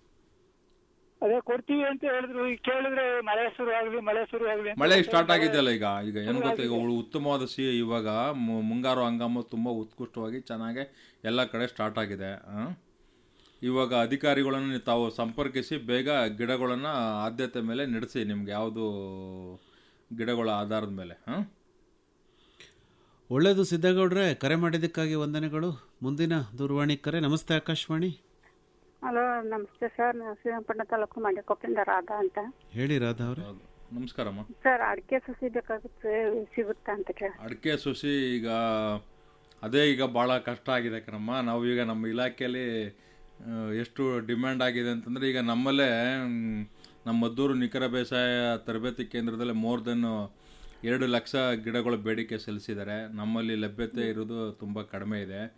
ಅದೇ ಕೊಡ್ತೀವಿ ಅಂತ ಹೇಳಿದ್ರು ಈಗ ಕೇಳಿದ್ರೆ ಮಳೆ ಶುರು ಆಗ್ಲಿ ಮಳೆ ಶುರು ಆಗ್ಲಿ ಅಂತ ಮಳೆ ಹೇಳ್ತಾರೆ. ಸ್ಟಾರ್ಟ್ ಆಗಿದೆಯಲ್ಲ ಈಗ ಈಗ ಏನು ಗೊತ್ತಾ ಈಗ ಉ- ಉತ್ತಮವಾದ ಸಿ ಇವಾಗ ಮು- ಮುಂಗಾರು ಹಂಗಾಮು ತುಂಬ ಉತ್ಕೃಷ್ಟವಾಗಿ ಚೆನ್ನಾಗಿ ಎಲ್ಲ ಕಡೆ ಸ್ಟಾರ್ಟ್ ಆಗಿದೆ ಆ? ಇವಾಗ ಅಧಿಕಾರಿಗಳನ್ನು ನೀವು ತಾವು ಸಂಪರ್ಕಿಸಿ ಬೇಗ ಗಿಡಗಳನ್ನು ಆದ್ಯತೆ ಮೇಲೆ ನಡೆಸಿ ನಿಮ್ಗೆ ಯಾವುದು ಗಿಡಗಳ ಆಧಾರದ ಮೇಲೆ ಹಾಂ ಒಳ್ಳೇದು ಸಿದ್ದೇಗೌಡ್ರೆ ಕರೆ ಮಾಡಿದ್ದಕ್ಕಾಗಿ ವಂದನೆಗಳು ಮುಂದಿನ ದೂರವಾಣಿ ಕರೆ ನಮಸ್ತೆ ಆಕಾಶವಾಣಿ ಹಲೋ ನಮಸ್ತೆ ಸರ್ ನಾನು ಶ್ರೀರಂಗಪಟ್ಟಣ ತಾಲೂಕು ಮಂಡ್ಯಕೊಪ್ಪದಿಂದ ರಾಧಾ ಅಂತ ಹೇಳಿ ರಾಧಾ ಅವರೇ ನಮಸ್ಕಾರಮ್ಮ ಸರ್ ಅಡಿಕೆ ಸಸಿ ಬೇಕಾಗುತ್ತೆ ಸಿಗುತ್ತಾ ಅಂತ ಕೇಳ ಅಡಿಕೆ ಸಸಿ ಈಗ ಅದೇ ಈಗ ಭಾಳ ಕಷ್ಟ ಆಗಿದೆ ಕಣಮ್ಮ ನಾವು ಈಗ ನಮ್ಮ ಇಲಾಖೆಯಲ್ಲಿ ಆ, ಎಷ್ಟು ಡಿಮ್ಯಾಂಡ್ ಆಗಿದೆ ಅಂತಂದರೆ ಈಗ ನಮ್ಮಲ್ಲೇ ಮ್, ನಮ್ಮ ಮದ್ದೂರು ನಿಖರ ಬೇಸಾಯ ತರಬೇತಿ ಕೇಂದ್ರದಲ್ಲಿ ಮೋರ್ ದೆನ್ ಎರಡು ಲಕ್ಷ ಗಿಡಗಳ ಬೇಡಿಕೆ ಸಲ್ಲಿಸಿದ್ದಾರೆ ನಮ್ಮಲ್ಲಿ ಲಭ್ಯತೆ ಇರೋದು ತುಂಬ ಕಡಿಮೆ ಇದೆ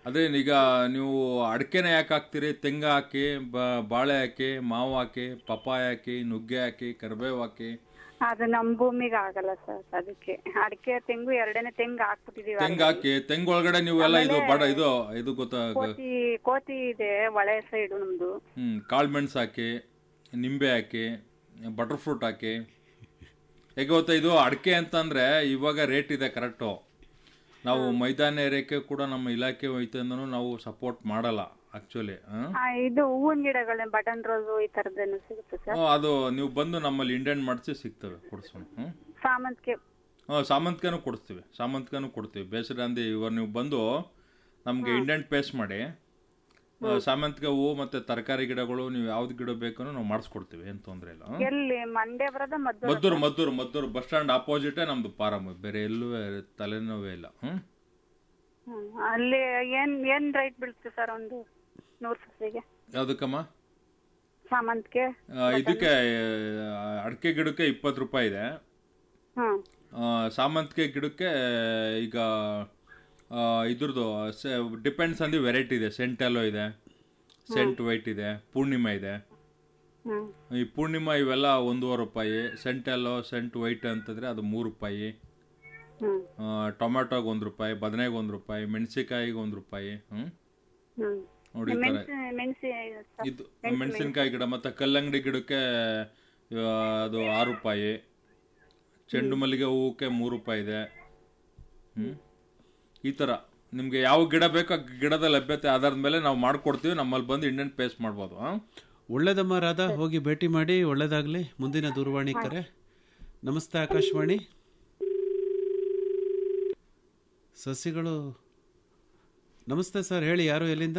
ಅದೇ ಈಗ ನೀವು ಅಡಿಕೆನ ಯಾಕೆ ಹಾಕ್ತೀರಿ ತೆಂಗು ಹಾಕಿ ಬ- ಬಾಳೆ ಹಾಕಿ ಮಾವು ಹಾಕಿ ಪಪ್ಪಾಯ ಹಾಕಿ ನುಗ್ಗೆ ಹಾಕಿ ಕರಿಬೇವು ಹಾಕಿ ಅದು ನಮ್ ಭೂಮಿಗೆ ಆಗಲ್ಲ ಸರ್ ಅದಕ್ಕೆ ಅಡಿಕೆ ತೆಂಗು ಎರಡನೇ ತೆಂಗು ಹಾಕ್ಬಿಟ್ಟಿದೀವಿ ತೆಂಗು ಹಾಕಿ ತೆಂಗು ಒಳಗಡೆ ನೀವೆಲ್ಲ ಇದು ಬಡ ಇದು ಇದು ಗೊತ್ತಾ ಕೋತಿ ಕೋತಿ ಇದೆ ಒಳೆ ಸೈಡು ನಮ್ದು ಹ್ಮ್ ಕಾಳು ಮೆಣಸು ಹಾಕಿ ನಿಂಬೆ ಹಾಕಿ ಬಟರ್ ಫ್ರೂಟ್ ಹಾಕಿ ಹೇಗೆ ಗೊತ್ತಾ ಇದು ಅಡಿಕೆ ಅಂತಂದ್ರೆ ಇವಾಗ ರೇಟ್ ಇದೆ ಕರೆಕ್ಟು ನಾವು ಮೈದಾನ ಏರಿಯಾಕ್ಕೆ ಕೂಡ ನಮ್ಮ ಇಲಾಖೆ ವೈದ್ಯಂದನೂ ನಾವು ಸಪೋರ್ಟ್ ಮಾಡಲ್ಲ ಆಕ್ಚುಲಿ ಆ, ಇದು ಹೂವಿನ ಗಿಡಗಳನ್ನ ಬಟನ್ ರೋಸು ಈ ತರದ್ದೇನು ಸಿಗುತ್ತೆ ಸರ್ ಅದು ನೀವು ಬಂದು ನಮ್ಮಲ್ಲಿ ಇಂಡೆಂಟ್ ಮಾಡಿಸಿ ಸಿಗ್ತವೆ ಕೊಡಿಸೋಣ ಹ್ಮ್ ಸಾಮಂತಿಗೆ ಹಾಂ ಸಾಮಂತಿಗೆನೂ ಕೊಡಿಸ್ತೀವಿ ಸಾಮಂತಿಗೆನೂ ಕೊಡ್ತೀವಿ ಬೇಸರ ಅಂದಿ ಇವಾಗ ನೀವು ಬಂದು ನಮಗೆ ಇಂಡೆಂಟ್ ಪೇಸ್ಟ್ ಮಾಡಿ ಆ, ಸಾಮಂತಿಗೆ ಹೂವು ಮತ್ತು ತರಕಾರಿ ಗಿಡಗಳು ನೀವು ಯಾವ್ದು ಗಿಡ ಬೇಕೋ ನಾವು ಮಾಡಿಸ್ಕೊಡ್ತೀವಿ ಏನು ತೊಂದರೆ ಇಲ್ಲ ಹ್ಮ್? ಎಲ್ಲಿ ಮಂಡ್ಯ ಬರೋದ ಮದ್ದು ಮದ್ದೂರು ಮದ್ದೂರು ಮದ್ದೂರು ಬಸ್ ಸ್ಟ್ಯಾಂಡ್ ಆಪೋಸಿಟೇ ನಮ್ದು ಫಾರಮ್ ಬೇರೆ ಎಲ್ಲೂ ತಲೆನೋವೇ ಇಲ್ಲ ಹ್ಞೂ ಅಲ್ಲಿ ಏನ್ ಏನ್ ರೈಟ್ ಬೀಳುತ್ತೆ ಸರ್ ಒಂದು ನೂರು ಸಸಿಗೆ ಯಾವುದಕ್ಕಮ್ಮ ಸಾಮಂತಿಗೆ ಆ, ಇದಕ್ಕೆ ಅಡಿಕೆ ಗಿಡಕ್ಕೆ ಇಪ್ಪತ್ತು ರೂಪಾಯಿ ಇದೆ ಹ್ಮ್ ಆ, ಸಾಮಂತಿಗೆ ಗಿಡಕ್ಕೆ ಈಗ ಆ, ಇದ್ರದ್ದು ಡಿಪೆಂಡ್ಸ್ ಆನ್ ದಿ ವೆರೈಟಿ ಇದೆ ಸೆಂಟೆಲ್ಲೋ ಇದೆ ಸೆಂಟ್ ವೈಟ್ ಇದೆ ಪೂರ್ಣಿಮಾ ಇದೆ ಹ್ಮ್ ಈ ಪೂರ್ಣಿಮಾ ಇವೆಲ್ಲ ಒಂದೂವರೆ ರೂಪಾಯಿ ಸೆಂಟೆಲ್ಲೋ ಸೆಂಟ್ ವೈಟ್ ಅಂತಂದ್ರೆ ಅದು ಮೂರು ರೂಪಾಯಿ ಹ್ಮ್ ಆ, ಟೊಮ್ಯಾಟೋಗೆ ಒಂದು ರೂಪಾಯಿ ಬದನೆಗೆ ಒಂದು ರೂಪಾಯಿ ಮೆಣಸಿಕಾಯಿಗೆ ಒಂದು ರೂಪಾಯಿ ಹ್ಞೂ ಹ್ಮ್ ನೋಡಿ ಈ ಥರ ಮೆಣಸಿ ಮೆಣಸಿ ಇದು ಮೆಣಸಿನಕಾಯಿ ಗಿಡ ಮತ್ತು ಕಲ್ಲಂಗಡಿ ಗಿಡಕ್ಕೆ ಆ, ಅದು ಆರು ರೂಪಾಯಿ ಚೆಂಡು ಮಲ್ಲಿಗೆ ಹೂವಕ್ಕೆ ಮೂರು ರೂಪಾಯಿ ಇದೆ ಹ್ಞೂ ಈ ಥರ ನಿಮಗೆ ಯಾವ ಗಿಡ ಬೇಕೋ ಆ ಗಿಡದ ಲಭ್ಯತೆ ಆಧಾರದ ಮೇಲೆ ನಾವು ಮಾಡ್ಕೊಡ್ತೀವಿ ನಮ್ಮಲ್ಲಿ ಬಂದು ಇಂಡೆಂಟ್ ಪೇಸ್ಟ್ ಮಾಡ್ಬೋದು ಹಾಂ ಒಳ್ಳೇದಮ್ಮ ರಾಧಾ ಹೋಗಿ ಭೇಟಿ ಮಾಡಿ ಒಳ್ಳೇದಾಗಲಿ ಮುಂದಿನ ದೂರವಾಣಿ ಕರೆ ನಮಸ್ತೆ ಆಕಾಶವಾಣಿ ಸಸಿಗಳು ನಮಸ್ತೆ ಸರ್ ಹೇಳಿ ಯಾರು ಎಲ್ಲಿಂದ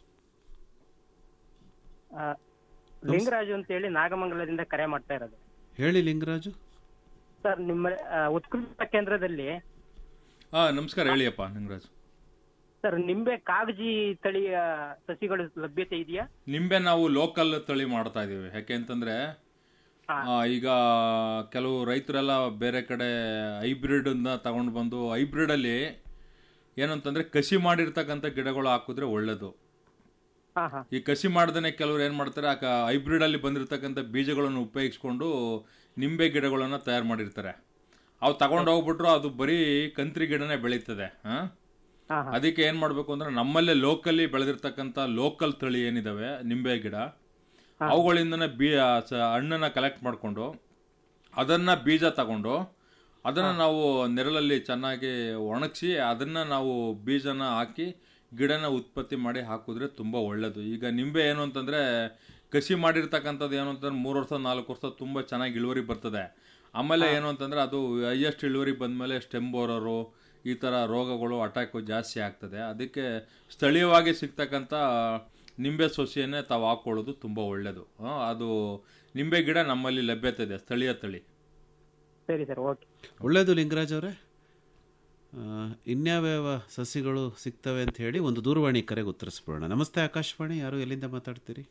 ಆ, ಲಿಂಗರಾಜು ಅಂತ ಹೇಳಿ ನಾಗಮಂಗಲದಿಂದ ಕರೆ ಮಾಡ್ತಾ ಇರೋದು ಹೇಳಿ ಲಿಂಗರಾಜು ಸರ್ ನಿಮ್ಮ ಆ, ಉತ್ಕೃಷ್ಟ ಕೇಂದ್ರದಲ್ಲಿ ಹಾಂ ನಮಸ್ಕಾರ ಹೇಳಿಯಪ್ಪ ನಿಂಗರಾಜ್ ಸರ್ ನಿಂಬೆ ಕಾಗಜಿ ತಳಿಯ ಸಸಿಗಳು ಲಭ್ಯತೆ ಇದೆಯಾ ನಿಂಬೆ ನಾವು ಲೋಕಲ್ ತಳಿ ಮಾಡ್ತಾ ಇದೀವಿ ಯಾಕೆ ಅಂತಂದ್ರೆ ಆ, ಈಗ ಕೆಲವು ರೈತರೆಲ್ಲ ಬೇರೆ ಕಡೆ ಹೈಬ್ರಿಡ್ ತಗೊಂಡು ಬಂದು ಹೈಬ್ರಿಡ್ ಅಲ್ಲಿ ಏನಂತಂದ್ರೆ ಕಸಿ ಮಾಡಿರ್ತಕ್ಕಂಥ ಗಿಡಗಳು ಹಾಕಿದ್ರೆ ಒಳ್ಳೇದು ಹಾ ಹಾ ಈ ಕಸಿ ಮಾಡ್ದೇನೆ ಕೆಲವ್ರು ಏನು ಮಾಡ್ತಾರೆ ಆ ಹೈಬ್ರಿಡ್ ಅಲ್ಲಿ ಬಂದಿರತಕ್ಕಂಥ ಬೀಜಗಳನ್ನು ಉಪಯೋಗಿಸ್ಕೊಂಡು ನಿಂಬೆ ಗಿಡಗಳನ್ನು ತಯಾರು ಮಾಡಿರ್ತಾರೆ ಅವು ತಗೊಂಡು ಹೋಗ್ಬಿಟ್ರು ಅದು ಬರೀ ಕಂತ್ರಿ ಗಿಡನೇ ಬೆಳೀತದೆ ಹಾ ಅದಕ್ಕೆ ಏನು ಮಾಡಬೇಕು ಅಂದ್ರೆ ನಮ್ಮಲ್ಲೇ ಲೋಕಲಿ ಬೆಳೆದಿರ್ತಕ್ಕಂಥ ಲೋಕಲ್ ತಳಿ ಏನಿದಾವೆ ನಿಂಬೆ ಗಿಡ ಅವುಗಳಿಂದನೇ ಬೀ ಆ ಸ- ಹಣ್ಣನ್ನ ಕಲೆಕ್ಟ್ ಮಾಡಿಕೊಂಡು ಅದನ್ನ ಬೀಜ ತಗೊಂಡು ಅದನ್ನ ನಾವು ನೆರಳಲ್ಲಿ ಚೆನ್ನಾಗಿ ಒಣಗಿಸಿ ಅದನ್ನ ನಾವು ಬೀಜನ ಹಾಕಿ ಗಿಡನ ಉತ್ಪತ್ತಿ ಮಾಡಿ ಹಾಕಿದ್ರೆ ತುಂಬ ಒಳ್ಳೆಯದು ಈಗ ನಿಂಬೆ ಏನು ಅಂತಂದರೆ ಕಸಿ ಮಾಡಿರ್ತಕ್ಕಂಥದ್ದು ಏನು ಅಂತಂದ್ರೆ ಮೂರು ವರ್ಷ ನಾಲ್ಕು ವರ್ಷ ತುಂಬ ಚೆನ್ನಾಗಿ ಇಳುವರಿ ಬರ್ತದೆ ಆಮೇಲೆ ಏನು ಅಂತಂದರೆ ಅದು ಹೈಯೆಸ್ಟ್ ಇಳುವರಿ ಬಂದಮೇಲೆ ಸ್ಟೆಮ್ ಬೋರರು ಈ ಥರ ರೋಗಗಳು ಅಟ್ಯಾಕು ಜಾಸ್ತಿ ಆಗ್ತದೆ ಅದಕ್ಕೆ ಸ್ಥಳೀಯವಾಗಿ ಸಿಗ್ತಕ್ಕಂಥ ನಿಂಬೆ ಸೊಸೆಯನ್ನೇ ತಾವು ಹಾಕ್ಕೊಳ್ಳೋದು ತುಂಬ ಒಳ್ಳೆಯದು ಅದು ನಿಂಬೆ ಗಿಡ ನಮ್ಮಲ್ಲಿ ಲಭ್ಯತೆ ಇದೆ ಸ್ಥಳೀಯ ತಳಿ ಸರಿ ಸರ್ ಓಕೆ ಒಳ್ಳೆಯದು ಲಿಂಗರಾಜ್ ಅವರೇ ಆ, ಇನ್ಯಾವ್ಯಾವ ಸಸಿಗಳು ಸಿಗ್ತವೆ ಅಂತ ಹೇಳಿ ಒಂದು ದೂರವಾಣಿ ಕರೆಗೆ ಉತ್ತರಿಸ್ಬಿಡೋಣ ನಮಸ್ತೆ ಆಕಾಶವಾಣಿ ಯಾರು ಎಲ್ಲಿಂದ ಮಾತಾಡ್ತೀರಿ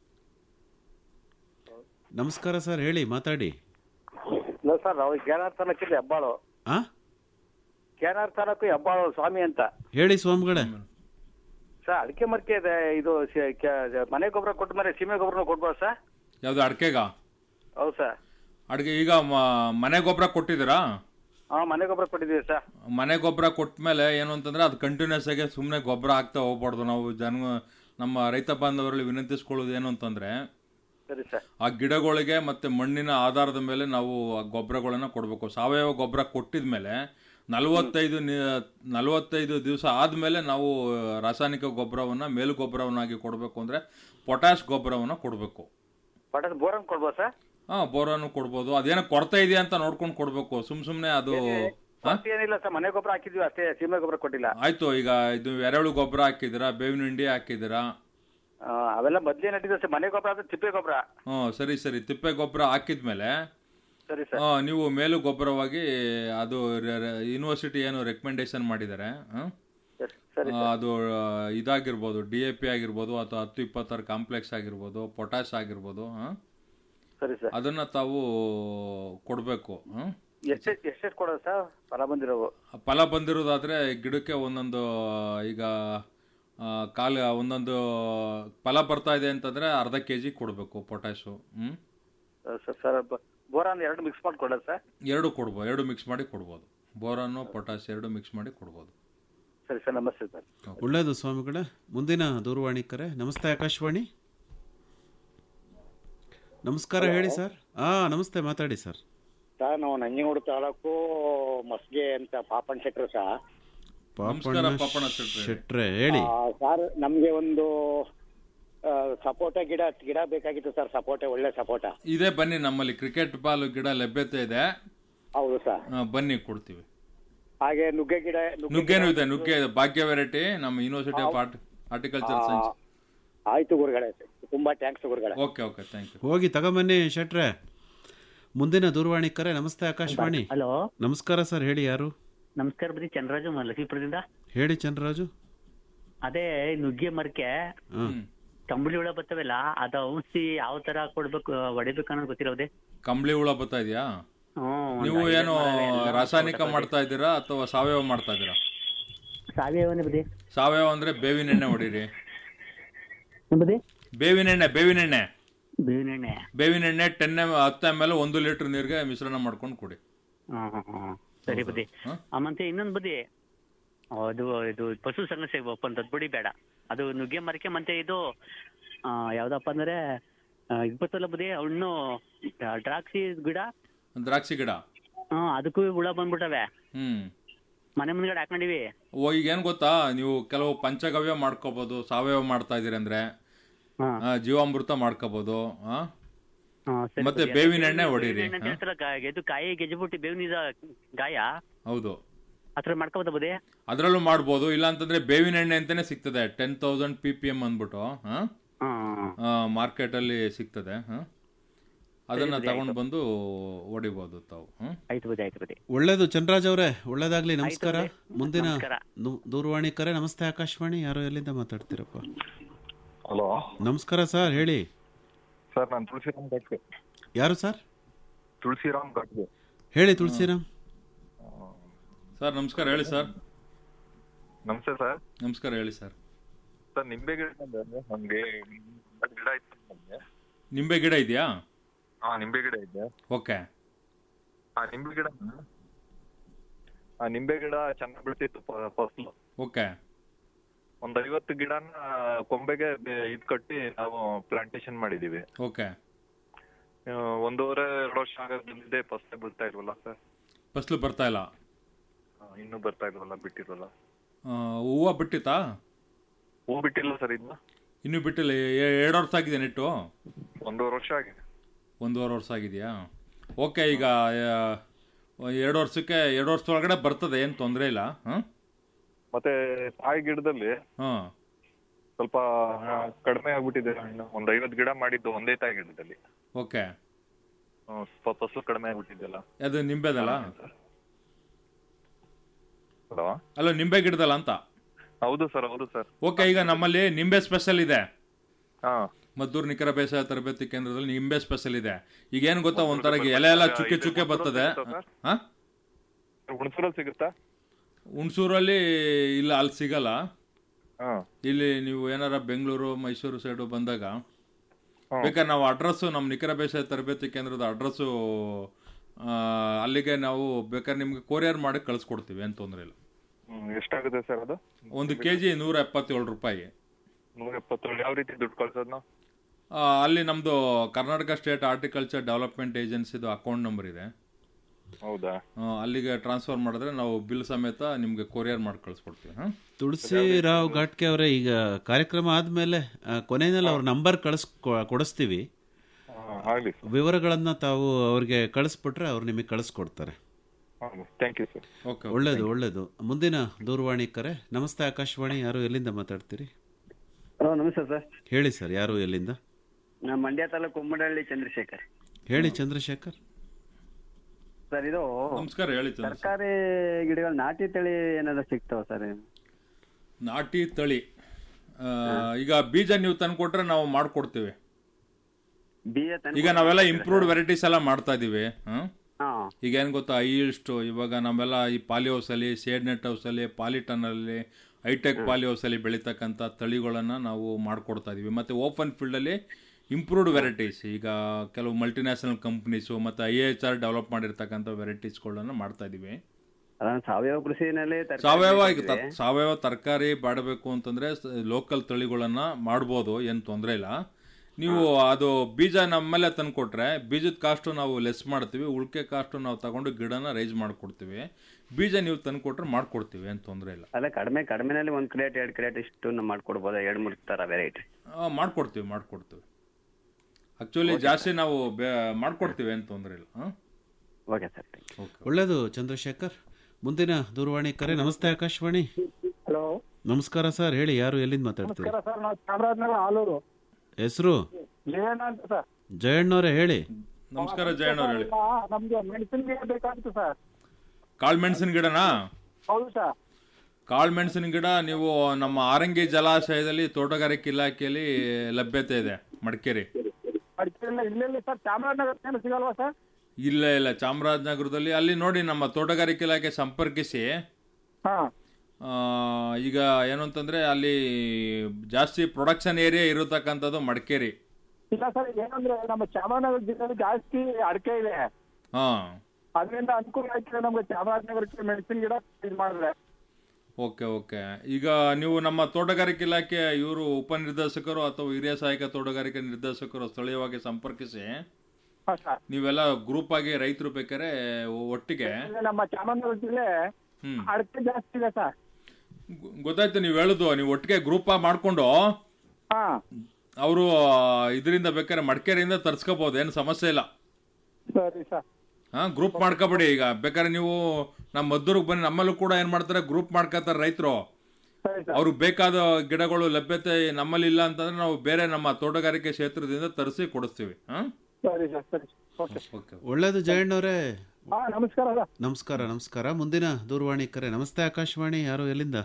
ನಮಸ್ಕಾರ ಸರ್ ಹೇಳಿ ಮಾತಾಡಿ ಇಲ್ಲ ಸರ್ ನಾವು ಕೇನಾರ್ ತಾಲೂಕಿದೆ ಹೆಬ್ಬಾಳು ಆ ಕೇನಾರ್ ತಾಲೂಕು ಹೆಬ್ಬಾಳು ಸ್ವಾಮಿ ಅಂತ ಹೇಳಿ ಸ್ವಾಮಿಗಳೇ ಸರ್ ಅಡಿಕೆ ಮರಕೆ ಇದೆ ಇದು ಸ- ಕೆ- ಮನೆ ಗೊಬ್ಬರ ಕೊಟ್ಟ ಮೇಲೆ ಸೀಮೆ ಗೊಬ್ಬರ ಕೊಡ್ಬೋದು ಸರ್ ಯಾವುದು ಅಡಿಕೆಗ ಹೌದು ಸರ್ ಅಡಿಕೆ ಈಗ ಮ- ಮನೆ ಗೊಬ್ಬರ ಕೊಟ್ಟಿದ್ದೀರಾ ಹಾ ಮನೆ ಗೊಬ್ಬರ ಕೊಟ್ಟಿದ್ದೀವಿ ಸರ್ ಮನೆ ಗೊಬ್ಬರ ಕೊಟ್ಟ ಮೇಲೆ ಏನು ಅಂತಂದ್ರೆ ಅದು ಕಂಟಿನ್ಯೂಸ್ ಆಗಿ ಸುಮ್ಮನೆ ಗೊಬ್ಬರ ಹಾಕ್ತಾ ಹೋಗ್ಬಾರ್ದು ನಾವು ಜನ ನಮ್ಮ ರೈತ ಬಾಂಧವರಲ್ಲಿ ವಿನಂತಿಸ್ಕೊಳ್ಳೋದು ಏನು ಅಂತಂದ್ರೆ ಸರಿ ಸರ್ ಆ ಗಿಡಗಳಿಗೆ ಮತ್ತೆ ಮಣ್ಣಿನ ಆಧಾರದ ಮೇಲೆ ನಾವು ಆ ಗೊಬ್ಬರಗಳನ್ನ ಕೊಡಬೇಕು ಸಾವಯವ ಗೊಬ್ಬರ ಕೊಟ್ಟಿದ ಮೇಲೆ ನಲವತ್ತೈದು ನಿ ನಲವತ್ತೈದು ದಿವಸ ಆದಮೇಲೆ ನಾವು ರಾಸಾಯನಿಕ ಗೊಬ್ಬರವನ್ನು ಮೇಲು ಗೊಬ್ಬರವನ್ನಾಗಿ ಕೊಡಬೇಕು ಅಂದರೆ ಪೊಟ್ಯಾಶ್ ಗೊಬ್ಬರವನ್ನು ಕೊಡಬೇಕು ಪಟಾಸ್ ಬೋರನ್ ಕೊಡ್ಬೋದು ಸರ್ ಹಾಂ ಬೋರನ್ನು ಕೊಡ್ಬೋದು ಅದೇನೋ ಕೊರತೆ ಇದೆಯಾ ಅಂತ ನೋಡ್ಕೊಂಡು ಕೊಡಬೇಕು ಸುಮ್ ಸುಮ್ಮನೆ ಅದು ಮತ್ತೆ ಏನಿಲ್ಲ ಸರ್ ಮನೆ ಗೊಬ್ಬರ ಹಾಕಿದ್ವಿ ಅಷ್ಟೇ ಸೀಮೆ ಗೊಬ್ಬರ ಕೊಟ್ಟಿಲ್ಲ ಆಯ್ತು ಈಗ ಇದು ಎರೆಹುಳು ಗೊಬ್ಬರ ಹಾಕಿದ್ದೀರಾ ಬೇವಿನ ಹಿಂಡಿ ಹಾಕಿದ್ದೀರಾ ಆ, ಅವೆಲ್ಲ ಮೊದ್ಲೇ ನಟ್ಟಿದೆ ಸರ್ ಮನೆ ಗೊಬ್ಬರ ಅಂದ್ರೆ ತಿಪ್ಪೆ ಗೊಬ್ಬರ ಹ್ಞೂ ಸರಿ ಸರಿ ತಿಪ್ಪೆ ಗೊಬ್ಬರ ಹಾಕಿದ್ಮೇಲೆ ಸರಿ ಸರ್ ಆ, ನೀವು ಮೇಲು ಗೊಬ್ಬರವಾಗಿ ಅದು ಯೂನಿವರ್ಸಿಟಿ ಏನು ರೆಕಮೆಂಡೇಶನ್ ಮಾಡಿದ್ದಾರೆ ಆ? ಸರಿ ಆ, ಅದು ಆ, ಇದಾಗಿರ್ಬೋದು ಡಿ ಎ ಪಿ ಆಗಿರ್ಬೋದು ಅಥವಾ ಹತ್ತು ಇಪ್ಪತ್ತಾರು ಕಾಂಪ್ಲೆಕ್ಸ್ ಆಗಿರ್ಬೋದು ಪೊಟ್ಯಾಶ್ ಆಗಿರ್ಬೋದು ಆ? ಸರಿ ಸರ್ ಅದನ್ನ ತಾವು ಕೊಡಬೇಕು ಎಷ್ಟೆಷ್ಟು ಎಷ್ಟೆಷ್ಟು ಕೊಡೋದು ಸರ್ ಫಲ ಬಂದಿರೋವು ಫಲ ಬಂದಿರೋದಾದ್ರೆ ಗಿಡಕ್ಕೆ ಒಂದೊಂದು ಈಗ ಆ, ಕಾಲು ಒಂದೊಂದು ಫಲ ಬರ್ತಾ ಇದೆ ಅಂತಂದರೆ ಅರ್ಧ ಕೆ ಜಿ ಕೊಡಬೇಕು ಪೊಟ್ಯಾಶು ಹ್ಞೂ ಸರ್ ಸರ್ ಬೋರಾನ್ ಎರಡು ಮಿಕ್ಸ್ ಮಾಡಿ ಕೊಡೋದು ಸರ್ ಎರಡು ಕೊಡ್ಬೋದು ಎರಡು ಮಿಕ್ಸ್ ಮಾಡಿ ಕೊಡ್ಬೋದು ಬೋರಾನು ಪೊಟ್ಯಾಶ್ ಎರಡು ಮಿಕ್ಸ್ ಮಾಡಿ ಕೊಡ್ಬೋದು ಸರಿ ಸರ್ ನಮಸ್ತೆ ಸರ್ ಒಳ್ಳೆಯದು ಸ್ವಾಮಿಗಳೇ ಮುಂದಿನ ದೂರವಾಣಿ ಕರೆ ನಮಸ್ತೆ ಆಕಾಶವಾಣಿ ನಮಸ್ಕಾರ ಹೇಳಿ ಸರ್ ಆ ನಮಸ್ತೆ ಮಾತಾಡಿ ಸರ್ ಸರ್ ನಾವು ನಂಜನಗೂಡು ತಾಲೂಕು ಮಸ್ಗೆ ಅಂತ ಪಾಪನ್ ಶೆಟ್ರು ಸರ್ ನಮಸ್ಕಾರ ಪಾಪಣ್ಣ ಶೆಟ್ರೆ. ಶೆಟ್ರೆ ಹೇಳಿ ಆ, ಸರ್ ನಮ್ಗೆ ಒಂದು ಆ, ಸಪೋಟ ಗಿಡ ಗಿಡ ಬೇಕಾಗಿತ್ತು ಸರ್ ಸಪೋಟ ಒಳ್ಳೆ ಸಪೋಟ ಇದೇ ಬನ್ನಿ ನಮ್ಮಲ್ಲಿ ಕ್ರಿಕೆಟ್ ಬಾಲ್ ಗಿಡ ಲಭ್ಯತೆ ಇದೆ ಹೌದು ಸರ್ ಆ, ಬನ್ನಿ ಕೊಡ್ತೀವಿ ಹಾಗೆ ನುಗ್ಗೆ ಗಿಡ ನುಗ್ಗೆನೂ ಇದೆ ನುಗ್ಗೆ ಭಾಗ್ಯ ವೆರೈಟಿ ನಮ್ಮ ಯೂನಿವರ್ಸಿಟಿ ಆಫ್ ಆರ್ಟ್ ಹಾರ್ಟಿಕಲ್ಚರ್ ಆ, ಸೈನ್ಸ್ ಆಯ್ತು ಗುರುಗಳೇ ತುಂಬಾ ಥ್ಯಾಂಕ್ಸ್ ಗುರುಗಳೇ ಓಕೆ ಓಕೆ ಥ್ಯಾಂಕ್ ಯು ಹೋಗಿ ತಗೊಂಬನ್ನಿ ಶೆಟ್ರೆ ಮುಂದಿನ ದೂರವಾಣಿ ಕರೆ ನಮಸ್ತೆ ಆಕಾಶವಾಣಿ ಹಲೋ ನಮಸ್ಕಾರ ಸರ್ ಹೇಳಿ ಯಾರು ನಮಸ್ಕಾರ ಬರೀ ಚಂದ್ರರಾಜು ಮ- ಲಕ್ಷ್ಮೀಪುರದಿಂದ ಹೇಳಿ ಚಂದ್ರರಾಜು ಅದೇ ನುಗ್ಗೆ ಮರಕ್ಕೆ ಹಾ. ಕಂಬಳಿ ಹುಳ ಬರ್ತವಲ್ಲ ಅದ ಔಷಧಿ ಯಾವ ತರ ಕೊಡ್ಬೇಕು ಹೊಡಿಬೇಕು ಅನ್ನೋದು ಗೊತ್ತಿರೋದೆ ಕಂಬಳಿ ಹುಳ ಬರ್ತಾ ಇದೆಯಾ ಹ್ಮ್ ನೀವು ಒಂದು ಏನು ಐದು ಮರ ಎಲ್ಲ ರಾಸಾಯನಿಕ ತಗೊಳ್ಳಿ. ಮಾಡ್ತಾ ಇದ್ದೀರಾ ಅಥವಾ ಸಾವಯವ ಮಾಡ್ತಾ ಇದ್ದೀರಾ ಸಾವಯವನೇ ಬದಿ ಸಾವಯವ ಅಂದ್ರೆ ಬೇವಿನ ಎಣ್ಣೆ ಹೊಡೀರಿ ಬದಿ ಬೇವಿನ ಎಣ್ಣೆ ಬೇವಿನ ಎಣ್ಣೆ ಬೇವಿನ ಎಣ್ಣೆ ಬೇವಿನ ಎಣ್ಣೆ ಟೆನ್ ಎಮ್ ಹತ್ತು ಎಮ್ ಎಲ್ ಒಂದು ಲೀಟರ್ ನೀರಿಗೆ ಮಿಶ್ರಣ ಮಾಡ್ಕೊಂಡು ಕುಡಿ ಹ್ಮ್ ಹ್ಮ್ ಹ್ಮ್ ಸರಿ ಬದಿ ಆ, ಮತ್ತೆ ಇನ್ನೊಂದ್ ಬದಿ ಅದು ಇದು ಪಶು ಸಂಘ ಒಪ್ಪಂದದ್ ಬಿಡಿ ಬೇಡ ಅದು ನುಗ್ಗೆ ಮರಕ್ಕೆ ಮತ್ತೆ ಇದು ಆ, ಯಾವ್ದಪ್ಪ ಅಂದ್ರೆ ಆ, ಇದ್ ಬರ್ತಲ್ಲ ಬದಿ ಹಣ್ಣು ಆ, ದ್ರಾಕ್ಷಿ ಗಿಡ ದ್ರಾಕ್ಷಿ ಗಿಡ ಹ್ಮ್ ಅದಕ್ಕೂ ಹುಳ ಬಂದ್ಬಿಟ್ಟವೆ ಹ್ಮ್ ಮನೆ ಮುಂದ್ಗಡೆ ಹಾಕೊಂಡಿವಿ ಓ ಈಗ ಏನ್ ಗೊತ್ತಾ ನೀವು ಕೆಲವು ಪಂಚಗವ್ಯ ಮಾಡ್ಕೋಬಹುದು ಸಾವಯವ ಮಾಡ್ತಾ ಇದೀರಿ ಅಂದ್ರೆ ಆ, ಜೀವಾಮೃತ ಮಾಡ್ಕೋಬಹುದು ಆ? ಹಾ, ಸರಿ ಮತ್ತೆ ಬದಿ. ಬೇವಿನ ಅದೇ ಎಣ್ಣೆ ಬೇವಿನ ಹೊಡೀರಿ ಎಣ್ಣೆ ಅಂತ ಹಾ? ಹೇಳ್ತಾರಲ್ಲ, ಗಾ- ಇದು ಕಾಯಿ ಗೆಜ್ಜೆಬಿಟ್ಟು ಬೇವಿನ ಇದು ಗಾಯ ಹೌದು ಹತ್ರ ಮಾಡ್ಕೋಬೋದ ಬುದಿ ಅದ್ರಲ್ಲೂ ಮಾಡ್ಬೋದು ಇಲ್ಲ ಅಂತಂದ್ರೆ ಬೇವಿನ ಎಣ್ಣೆ ಅಂತಾನೆ ಸಿಗ್ತದೆ ten thousand P P M ಅಂದ್ಬಿಟ್ಟು ಮಾರ್ಕೆಟ್ ಅಲ್ಲಿ ಸಿಗ್ತದೆ ಹ? ಅದನ್ನ ಸರಿ, ತಗೊಂಡ್ ಬಂದು ಹೊಡಿಬಹುದು ತಾವು ಹ? ಆಯ್ತು ಬುದಿ ಆಯ್ತು ಬುದಿ ಒಳ್ಳೇದು ಚಂದ್ರರಾಜ್ ಅವರೇ ಒಳ್ಳೇದಾಗ್ಲಿ ನಮಸ್ಕಾರ ಮುಂದಿನ ನಮಸ್ಕಾರ. ದು- ದೂರವಾಣಿ ಕರೆ ನಮಸ್ತೆ ಆಕಾಶವಾಣಿ ಯಾರು ಎಲ್ಲಿಂದ ಮಾತಾಡ್ತೀರಪ್ಪ ಹಲೋ ನಮಸ್ಕಾರ ಸರ್ ಹೇಳಿ ಸರ್ ನಾನು ತುಳಸಿರಾಮ್ ಘಟ್ಗೆ ಯಾರು ಸರ್ ತುಳಸಿರಾಮ್ ಘಟ್ಗೆ ಹೇಳಿ ತುಳಸಿರಾಮ್ ಸರ್ ನಮಸ್ಕಾರ ಹೇಳಿ ಸರ್ ನಮಸ್ತೆ ಸರ್ ನಮಸ್ಕಾರ ಹೇಳಿ ಸರ್ ಸರ್ ನಿಂಬೆ ಗಿಡ ಇದೆ, ನಮ್ಗೆ ಗಿಡ ಇತ್ತು ನಮ್ಗೆ ನಿಂಬೆ ಗಿಡ ಇದೆಯಾ ಹಾ ನಿಂಬೆ ಗಿಡ ಇದೆ ಓಕೆ ಆ ನಿಂಬೆ ಗಿಡ ಆ ನಿಂಬೆ ಗಿಡ ಚೆನ್ನಾಗಿ ಬೆಳ್ತಿತ್ತು ಪ- ಫಸಲು ಓಕೆ ಒಂದ್ ಐವತ್ತು ಗಿಡನ ಕೊಂಬೆಗೆ ಬೆ- ಇದ್ ಕಟ್ಟಿ ನಾವು ಪ್ಲಾಂಟೇಶನ್ ಮಾಡಿದೀವಿ ಓಕೆ ಆ, ಒಂದೂವರೆ ಎರಡು ವರ್ಷ ಆಗ ಬಂದಿದೆ ಫಸಲೇ ಬೀಳ್ತಾ ಇಲ್ವಲ್ಲ ಸರ್ ಫಸ್ಲು ಬರ್ತಾ ಇಲ್ಲ ಇನ್ನೂ ಬರ್ತಾ ಇಲ್ವಲ್ಲ ಬಿಟ್ಟಿಲ್ವಲ್ಲ ಆ, ಹೂವು ಬಿಟ್ಟಿತಾ ಹೂ ಬಿಟ್ಟಿಲ್ಲ ಸರ್ ಇನ್ನು ಇನ್ನೂ ಬಿಟ್ಟಿಲ್ಲ ಎ- ಎರಡು ವರ್ಷ ಆಗಿದೆ ನೆಟ್ಟು ಒಂದೂವರೆ ವರ್ಷ ಆಗಿದೆ ಒಂದೂವರೆ ವರ್ಷ ಆಗಿದೆಯಾ ಓಕೆ ಈಗ ಆ, ಎರಡು ವರ್ಷಕ್ಕೆ ಎರಡು ವರ್ಷದೊಳಗಡೆ ಬರ್ತದೆ ಏನು ತೊಂದರೆ ಇಲ್ಲ ಹಾಂ ಮತ್ತೆ ತಾಯಿ ಗಿಡದಲ್ಲಿ ಹಾಂ ಸ್ವಲ್ಪ ಆ, ಕಡಿಮೆ ಆಗ್ಬಿಟ್ಟಿದೆ ಹಣ್ಣು ಒಂದ್ ಐವತ್ ಗಿಡ ಮಾಡಿದ್ದು ಒಂದೇ ತಾಯಿ ಗಿಡದಲ್ಲಿ ಓಕೆ ಹ್ಮ್, ಸ್ವಲ್ಪ ಫಸಲು ಕಡಿಮೆ ಆಗ್ಬಿಟ್ಟಿದೆಲ್ಲ ಅದು ನಿಂಬೆದಲ್ಲ ಹಲೋ ಅಲ್ಲ ನಿಂಬೆ ಗಿಡದಲ್ಲ ಅಂತ ಹೌದು ಸರ್ ಹೌದು ಸರ್ ಓಕೆ ಈಗ ನಮ್ಮಲ್ಲಿ ನಿಂಬೆ ಸ್ಪೆಷಲ್ ಇದೆ ಹಾ ಮದ್ದೂರು ನಿಖರ ಬೇಸಾಯ ತರಬೇತಿ ಕೇಂದ್ರದಲ್ಲಿ ನಿಂಬೆ ಸ್ಪೆಷಲ್ ಇದೆ ಈಗ ಏನು ಗೊತ್ತಾ ಒಂಥರ ಎಲೆ ಎಲ್ಲ ಚುಕ್ಕೆ ಚುಕ್ಕೆ ಬರ್ತದೆ ಹಾಂ ಹುಣಸೂರಲ್ಲಿ ಸಿಗುತ್ತಾ ಹುಣಸೂರಲ್ಲಿ ಇಲ್ಲ ಅಲ್ಲಿ ಸಿಗಲ್ಲ ಹಾ ಇಲ್ಲಿ ನೀವು ಏನಾರ ಬೆಂಗಳೂರು ಮೈಸೂರು ಸೈಡು ಬಂದಾಗ ಹ್ಮ್. ಬೇಕಾದ್ರೆ ನಾವು ಅಡ್ರೆಸ್ಸು ನಮ್ಮ ನಿಖರ ಬೇಸಾಯ ತರಬೇತಿ ಕೇಂದ್ರದ ಅಡ್ರೆಸ್ಸು ಅಲ್ಲಿಗೆ ನಾವು ಬೇಕಾದ್ರೆ ನಿಮ್ಗೆ ಕೊರಿಯರ್ ಮಾಡಿ ಕಳಿಸ್ಕೊಡ್ತೀವಿ ಏನು ತೊಂದರೆ ಇಲ್ಲ ಹ್ಮ್ ಎಷ್ಟಾಗುತ್ತೆ ಸರ್ ಅದು ಒಂದು ಕೆ ಜಿ ನೂರ ಎಪ್ಪತ್ತೇಳು ರೂಪಾಯಿ ನೂರ ಎಪ್ಪತ್ತೇಳು ಯಾವ ರೀತಿ ದುಡ್ಡು ಕಳ್ಸೋದ್ ನಾವು ಆ, ಅಲ್ಲಿ ನಮ್ಮದು ಕರ್ನಾಟಕ ಸ್ಟೇಟ್ ಹಾರ್ಟಿಕಲ್ಚರ್ ಡೆವಲಪ್ಮೆಂಟ್ ಏಜೆನ್ಸಿದು ಅಕೌಂಟ್ ನಂಬರ್ ಇದೆ ಹೌದಾ ಆ, ಅಲ್ಲಿಗೆ ಟ್ರಾನ್ಸ್ಫರ್ ಮಾಡಿದ್ರೆ ನಾವು ಬಿಲ್ ಸಮೇತ ನಿಮಗೆ ಕೊರಿಯರ್ ಮಾಡಿ ಕಳಿಸ್ಕೊಡ್ತೀವಿ ಹಾಂ ತುಳಸಿರಾವ್ ಘಾಟ್ಗೆ ಅವರೇ ಈಗ ಕಾರ್ಯಕ್ರಮ ಆದ್ಮೇಲೆ ಆ, ಕೊನೆಯಲ್ಲಿ ಅವ್ರ ನಂಬರ್ ಕಳಿಸ್ ಕೊ- ಕೊಡಿಸ್ತೀವಿ ಆಗ್ಲಿ ವಿವರಗಳನ್ನ ತಾವು ಅವ್ರಿಗೆ ಕಳಿಸ್ಬಿಟ್ರೆ ಅವ್ರು ನಿಮಗೆ ಕಳಿಸ್ಕೊಡ್ತಾರೆ ಥ್ಯಾಂಕ್ ಯು ಸರ್ ಓಕೆ ಒಳ್ಳೇದು ಒಳ್ಳೇದು ಮುಂದಿನ ದೂರವಾಣಿ ಕರೆ ನಮಸ್ತೆ ಆಕಾಶವಾಣಿ ಯಾರು ಎಲ್ಲಿಂದ ಮಾತಾಡ್ತೀರಿ ಹಲೋ ನಮಸ್ತೆ ಸರ್ ಹೇಳಿ ಸರ್ ಯಾರು ಎಲ್ಲಿಂದ ನಾನು ಮಂಡ್ಯ ತಾಲೂಕು ಕುಮ್ಮಡಹಳ್ಳಿ ಚಂದ್ರಶೇಖರ್ ಹೇಳಿ ಚಂದ್ರಶೇಖರ್ ಸರ್ ಇದು ನಮಸ್ಕಾರ ಹೇಳಿ ಚಂದ್ರ ಸರ್ಕಾರಿ ಗಿಡಗಳು ನಾಟಿ ತಳಿ ಏನಾದ್ರು ಸಿಗ್ತಾವ ಸರ್ ನಾಟಿ ತಳಿ ಆ, ಈಗ ಬೀಜ ನೀವು ತಂದ್ಕೊಟ್ರೆ ನಾವು ಮಾಡ್ಕೊಡ್ತೀವಿ ಬೀಜ ಈಗ ನಾವೆಲ್ಲ ಇಂಪ್ರೂವ್ಡ್ ವೆರೈಟೀಸ್ ಎಲ್ಲ ಮಾಡ್ತಾ ಇದೀವಿ ಹ್ಮ್? ಹಾ ಈಗ ಏನ್ ಗೊತ್ತಾ ಇಷ್ಟು ಇವಾಗ ನಾವೆಲ್ಲ ಈ ಪಾಲಿ ಹೌಸ್ ಅಲ್ಲಿ ಸೇಡ್ ನೆಟ್ ಹೌಸ್ ಅಲ್ಲಿ ಪಾಲಿಟನ್ ಅಲ್ಲಿ ಹೈಟೆಕ್ ಪಾಲಿಹೌಸಲ್ಲಿ ಬೆಳೀತಕ್ಕಂಥ ತಳಿಗಳನ್ನು ನಾವು ಮಾಡಿಕೊಡ್ತಾ ಇದೀವಿ ಮತ್ತು ಓಪನ್ ಫೀಲ್ಡಲ್ಲಿ ಇಂಪ್ರೂವ್ಡ್ ವೆರೈಟೀಸ್ ಈಗ ಕೆಲವು ಮಲ್ಟಿನ್ಯಾಷನಲ್ ಕಂಪ್ನೀಸು ಮತ್ತು ಐ ಎಚ್ ಆರ್ ಡೆವಲಪ್ ಮಾಡಿರ್ತಕ್ಕಂಥ ವೆರೈಟೀಸ್ಗಳನ್ನು ಮಾಡ್ತಾ ಇದ್ದೀವಿ ಅದನ್ನ ಸಾವಯವ ಕೃಷಿನಲ್ಲಿ ತರಕಾರಿ ಸಾವಯವ ಈಗ ಬೆಳೆಸಿದ್ರೆ ತ- ಸಾವಯವ ತರಕಾರಿ ಮಾಡಬೇಕು ಅಂತಂದ್ರೆ ಲೋಕಲ್ ತಳಿಗಳನ್ನ ಮಾಡ್ಬೋದು ಏನು ತೊಂದರೆ ಇಲ್ಲ ನೀವು ಅದು ಬೀಜ ನಮ್ಮ ಮೇಲೆ ತಂದ್ಕೊಟ್ರೆ ಬೀಜದ ಕಾಸ್ಟು ನಾವು ಲೆಸ್ ಮಾಡ್ತೀವಿ ಉಳ್ಕೆ ಕಾಸ್ಟು ನಾವು ತಗೊಂಡು ಗಿಡನ ರೈಸ್ ಮಾಡ್ಕೊಡ್ತೀವಿ ಬೀಜ ನೀವು ತಂದ್ಕೊಟ್ರೆ ಮಾಡ್ಕೊಡ್ತೀವಿ ಏನು ತೊಂದರೆ ಇಲ್ಲ ಅಲ್ಲ ಕಡಿಮೆ ಕಡಿಮೆನಲ್ಲಿ ಒಂದ್ ಕ್ರೇಟ್ ಎರಡ್ ಕ್ರೇಟ್ ಇಷ್ಟು ನಾವು ಮಾಡ್ಕೊಡ್ಬೋದಾ ಎರಡ್ ಮೂರ್ ತರ ವೆರೈಟಿ ಆ, ಮಾಡ್ಕೊಡ್ತೀವಿ ಮಾಡ್ಕೊಡ್ತೀವಿ ಆಕ್ಚುಲಿ ಜಾಸ್ತಿ ನಾವು ಬೇ ಮಾಡ್ಕೊಡ್ತೀವಿ ಏನು ತೊಂದರೆ ಇಲ್ಲ ಹಾಂ ಓಕೆ ಸರ್ ಒಳ್ಳೆಯದು ಚಂದ್ರಶೇಖರ್ ಮುಂದಿನ ದೂರವಾಣಿ ಕರೆ ನಮಸ್ತೆ ಆಕಾಶವಾಣಿ ಹಲೋ ನಮಸ್ಕಾರ ಸರ್ ಹೇಳಿ ಯಾರು ಎಲ್ಲಿಂದ ಮಾತಾಡ್ತೀರಿ ನಮಸ್ಕಾರ ಸರ್ ನಾವು ಚಾಮರಾಜನಗರ ಆಲೂರು ಹೆಸರು ಜಯಣ್ಣ ಅಂತ ಸರ್ ಜಯಣ್ಣವ್ರೆ ಹೇಳಿ ನಮಸ್ಕಾರ ಜಯಣ್ಣ ಹೇಳಿ ಆ, ನಮ್ಗೆ ಮೆಣಸಿನ ಗಿಡ ಬೇಕಾಗಿತ್ತು ಸರ್ ಕಾಳು ಮೆಣಸಿನ ಗಿಡನಾ ಹೌದು ಸರ್ ಕಾಳು ಮೆಣಸಿನ ಗಿಡ ನೀವು ನಮ್ಮ ಆರಂಗಿ ಜಲಾಶಯದಲ್ಲಿ ತೋಟಗಾರಿಕೆ ಇಲಾಖೆಯಲ್ಲಿ ಲಭ್ಯತೆ ಇದೆ ಮಡಿಕೇರಿ ಅಡಿಕೆಲ್ಲ ಇಲ್ಲೆಲ್ಲಿ ಸರ್ ಚಾಮರಾಜನಗರ ಏನು ಸಿಗಲ್ವಾ ಸರ್ ಇಲ್ಲ ಇಲ್ಲ ಚಾಮರಾಜನಗರದಲ್ಲಿ ಅಲ್ಲಿ ನೋಡಿ ನಮ್ಮ ತೋಟಗಾರಿಕೆ ಇಲಾಖೆ ಸಂಪರ್ಕಿಸಿ ಹಾ ಆ, ಈಗ ಏನು ಅಂತಂದ್ರೆ ಅಲ್ಲಿ ಜಾಸ್ತಿ ಪ್ರೊಡಕ್ಷನ್ ಏರಿಯಾ ಇರತಕ್ಕಂಥದ್ದು ಮಡಿಕೇರಿ ಇಲ್ಲ ಸರ್ ಏನಂದ್ರೆ ನಮ್ಮ ಚಾಮರಾಜನಗರ ಜಿಲ್ಲೆಯಲ್ಲಿ ಜಾಸ್ತಿ ಅಡಿಕೆ ಇದೆ ಹಾ ಅದರಿಂದ ಅನುಕೂಲ ಆಯ್ತು ನಮ್ಗೆ ಚಾಮರಾಜನಗರಕ್ಕೆ ಮೆಣಸಿನ ಗಿಡ ಇದು ಮಾಡಿದ್ರೆ ಓಕೆ ಓಕೆ ಈಗ ನೀವು ನಮ್ಮ ತೋಟಗಾರಿಕೆ ಇಲಾಖೆ ಇವರು ಉಪನಿರ್ದೇಶಕರು ಅಥವಾ ಹಿರಿಯ ಸಹಾಯಕ ತೋಟಗಾರಿಕೆ ನಿರ್ದೇಶಕರು ಸ್ಥಳೀಯವಾಗಿ ಸಂಪರ್ಕಿಸಿ ಹಾ ಸರ್ ನೀವೆಲ್ಲ ಗ್ರೂಪ್ ಆಗಿ ರೈತರು ಬೇಕಾದ್ರೆ ಒಟ್ಟಿಗೆ ಇಲ್ಲಿ ನಮ್ಮ ಚಾಮರಾಜನಗರ ಜಿಲ್ಲೆ ಹ್ಮ್ ಅಡಿಕೆ ಜಾಸ್ತಿ ಇದೆ ಸರ್ ಗೊತ್ತಾಯ್ತು ನೀವು ಹೇಳುದು ನೀವು ಒಟ್ಟಿಗೆ ಗ್ರೂಪ್ ಮಾಡ್ಕೊಂಡು ಹಾ ಅವರು ಇದರಿಂದ ಬೇಕಾದ್ರೆ ಮಡಿಕೇರಿಯಿಂದ ತರ್ಸ್ಕೋಬಹುದು ಏನು ಸಮಸ್ಯೆ ಇಲ್ಲ ಸರಿ ಸರ್ ಹಾ ಗ್ರೂಪ್ ಮಾಡ್ಕೋಬೇಡಿ ಈಗ ಬೇಕಾದ್ರೆ ನೀವು ನಮ್ಮ ಮದ್ದೂರಿಗೆ ಬನ್ನಿ ನಮ್ಮಲ್ಲೂ ಕೂಡ ಏನ್ ಮಾಡ್ತಾರೆ ಗ್ರೂಪ್ ಮಾಡ್ಕೋತಾರೆ ರೈತರು ಸರಿ ಸರ್ ಅವ್ರಿಗೆ ಬೇಕಾದ ಗಿಡಗಳು ಲಭ್ಯತೆ ನಮ್ಮಲ್ಲಿ ಇಲ್ಲ ಅಂತಂದ್ರೆ ನಾವು ಬೇರೆ ನಮ್ಮ ತೋಟಗಾರಿಕೆ ಕ್ಷೇತ್ರದಿಂದ ತರಿಸಿ ಕೊಡಿಸ್ತೀವಿ ಹಾ ಸರಿ ಸರ್ ಸರಿ ಓಕೆ ಓಕೆ ಒಳ್ಳೆಯದು ಜಯಣ್ಣವ್ರೆ ಹಾ ನಮಸ್ಕಾರ ಸರ್ ನಮಸ್ಕಾರ ನಮಸ್ಕಾರ ಮುಂದಿನ ದೂರವಾಣಿ ಕರೆ ನಮಸ್ತೆ ಆಕಾಶವಾಣಿ ಯಾರು ಎಲ್ಲಿಂದ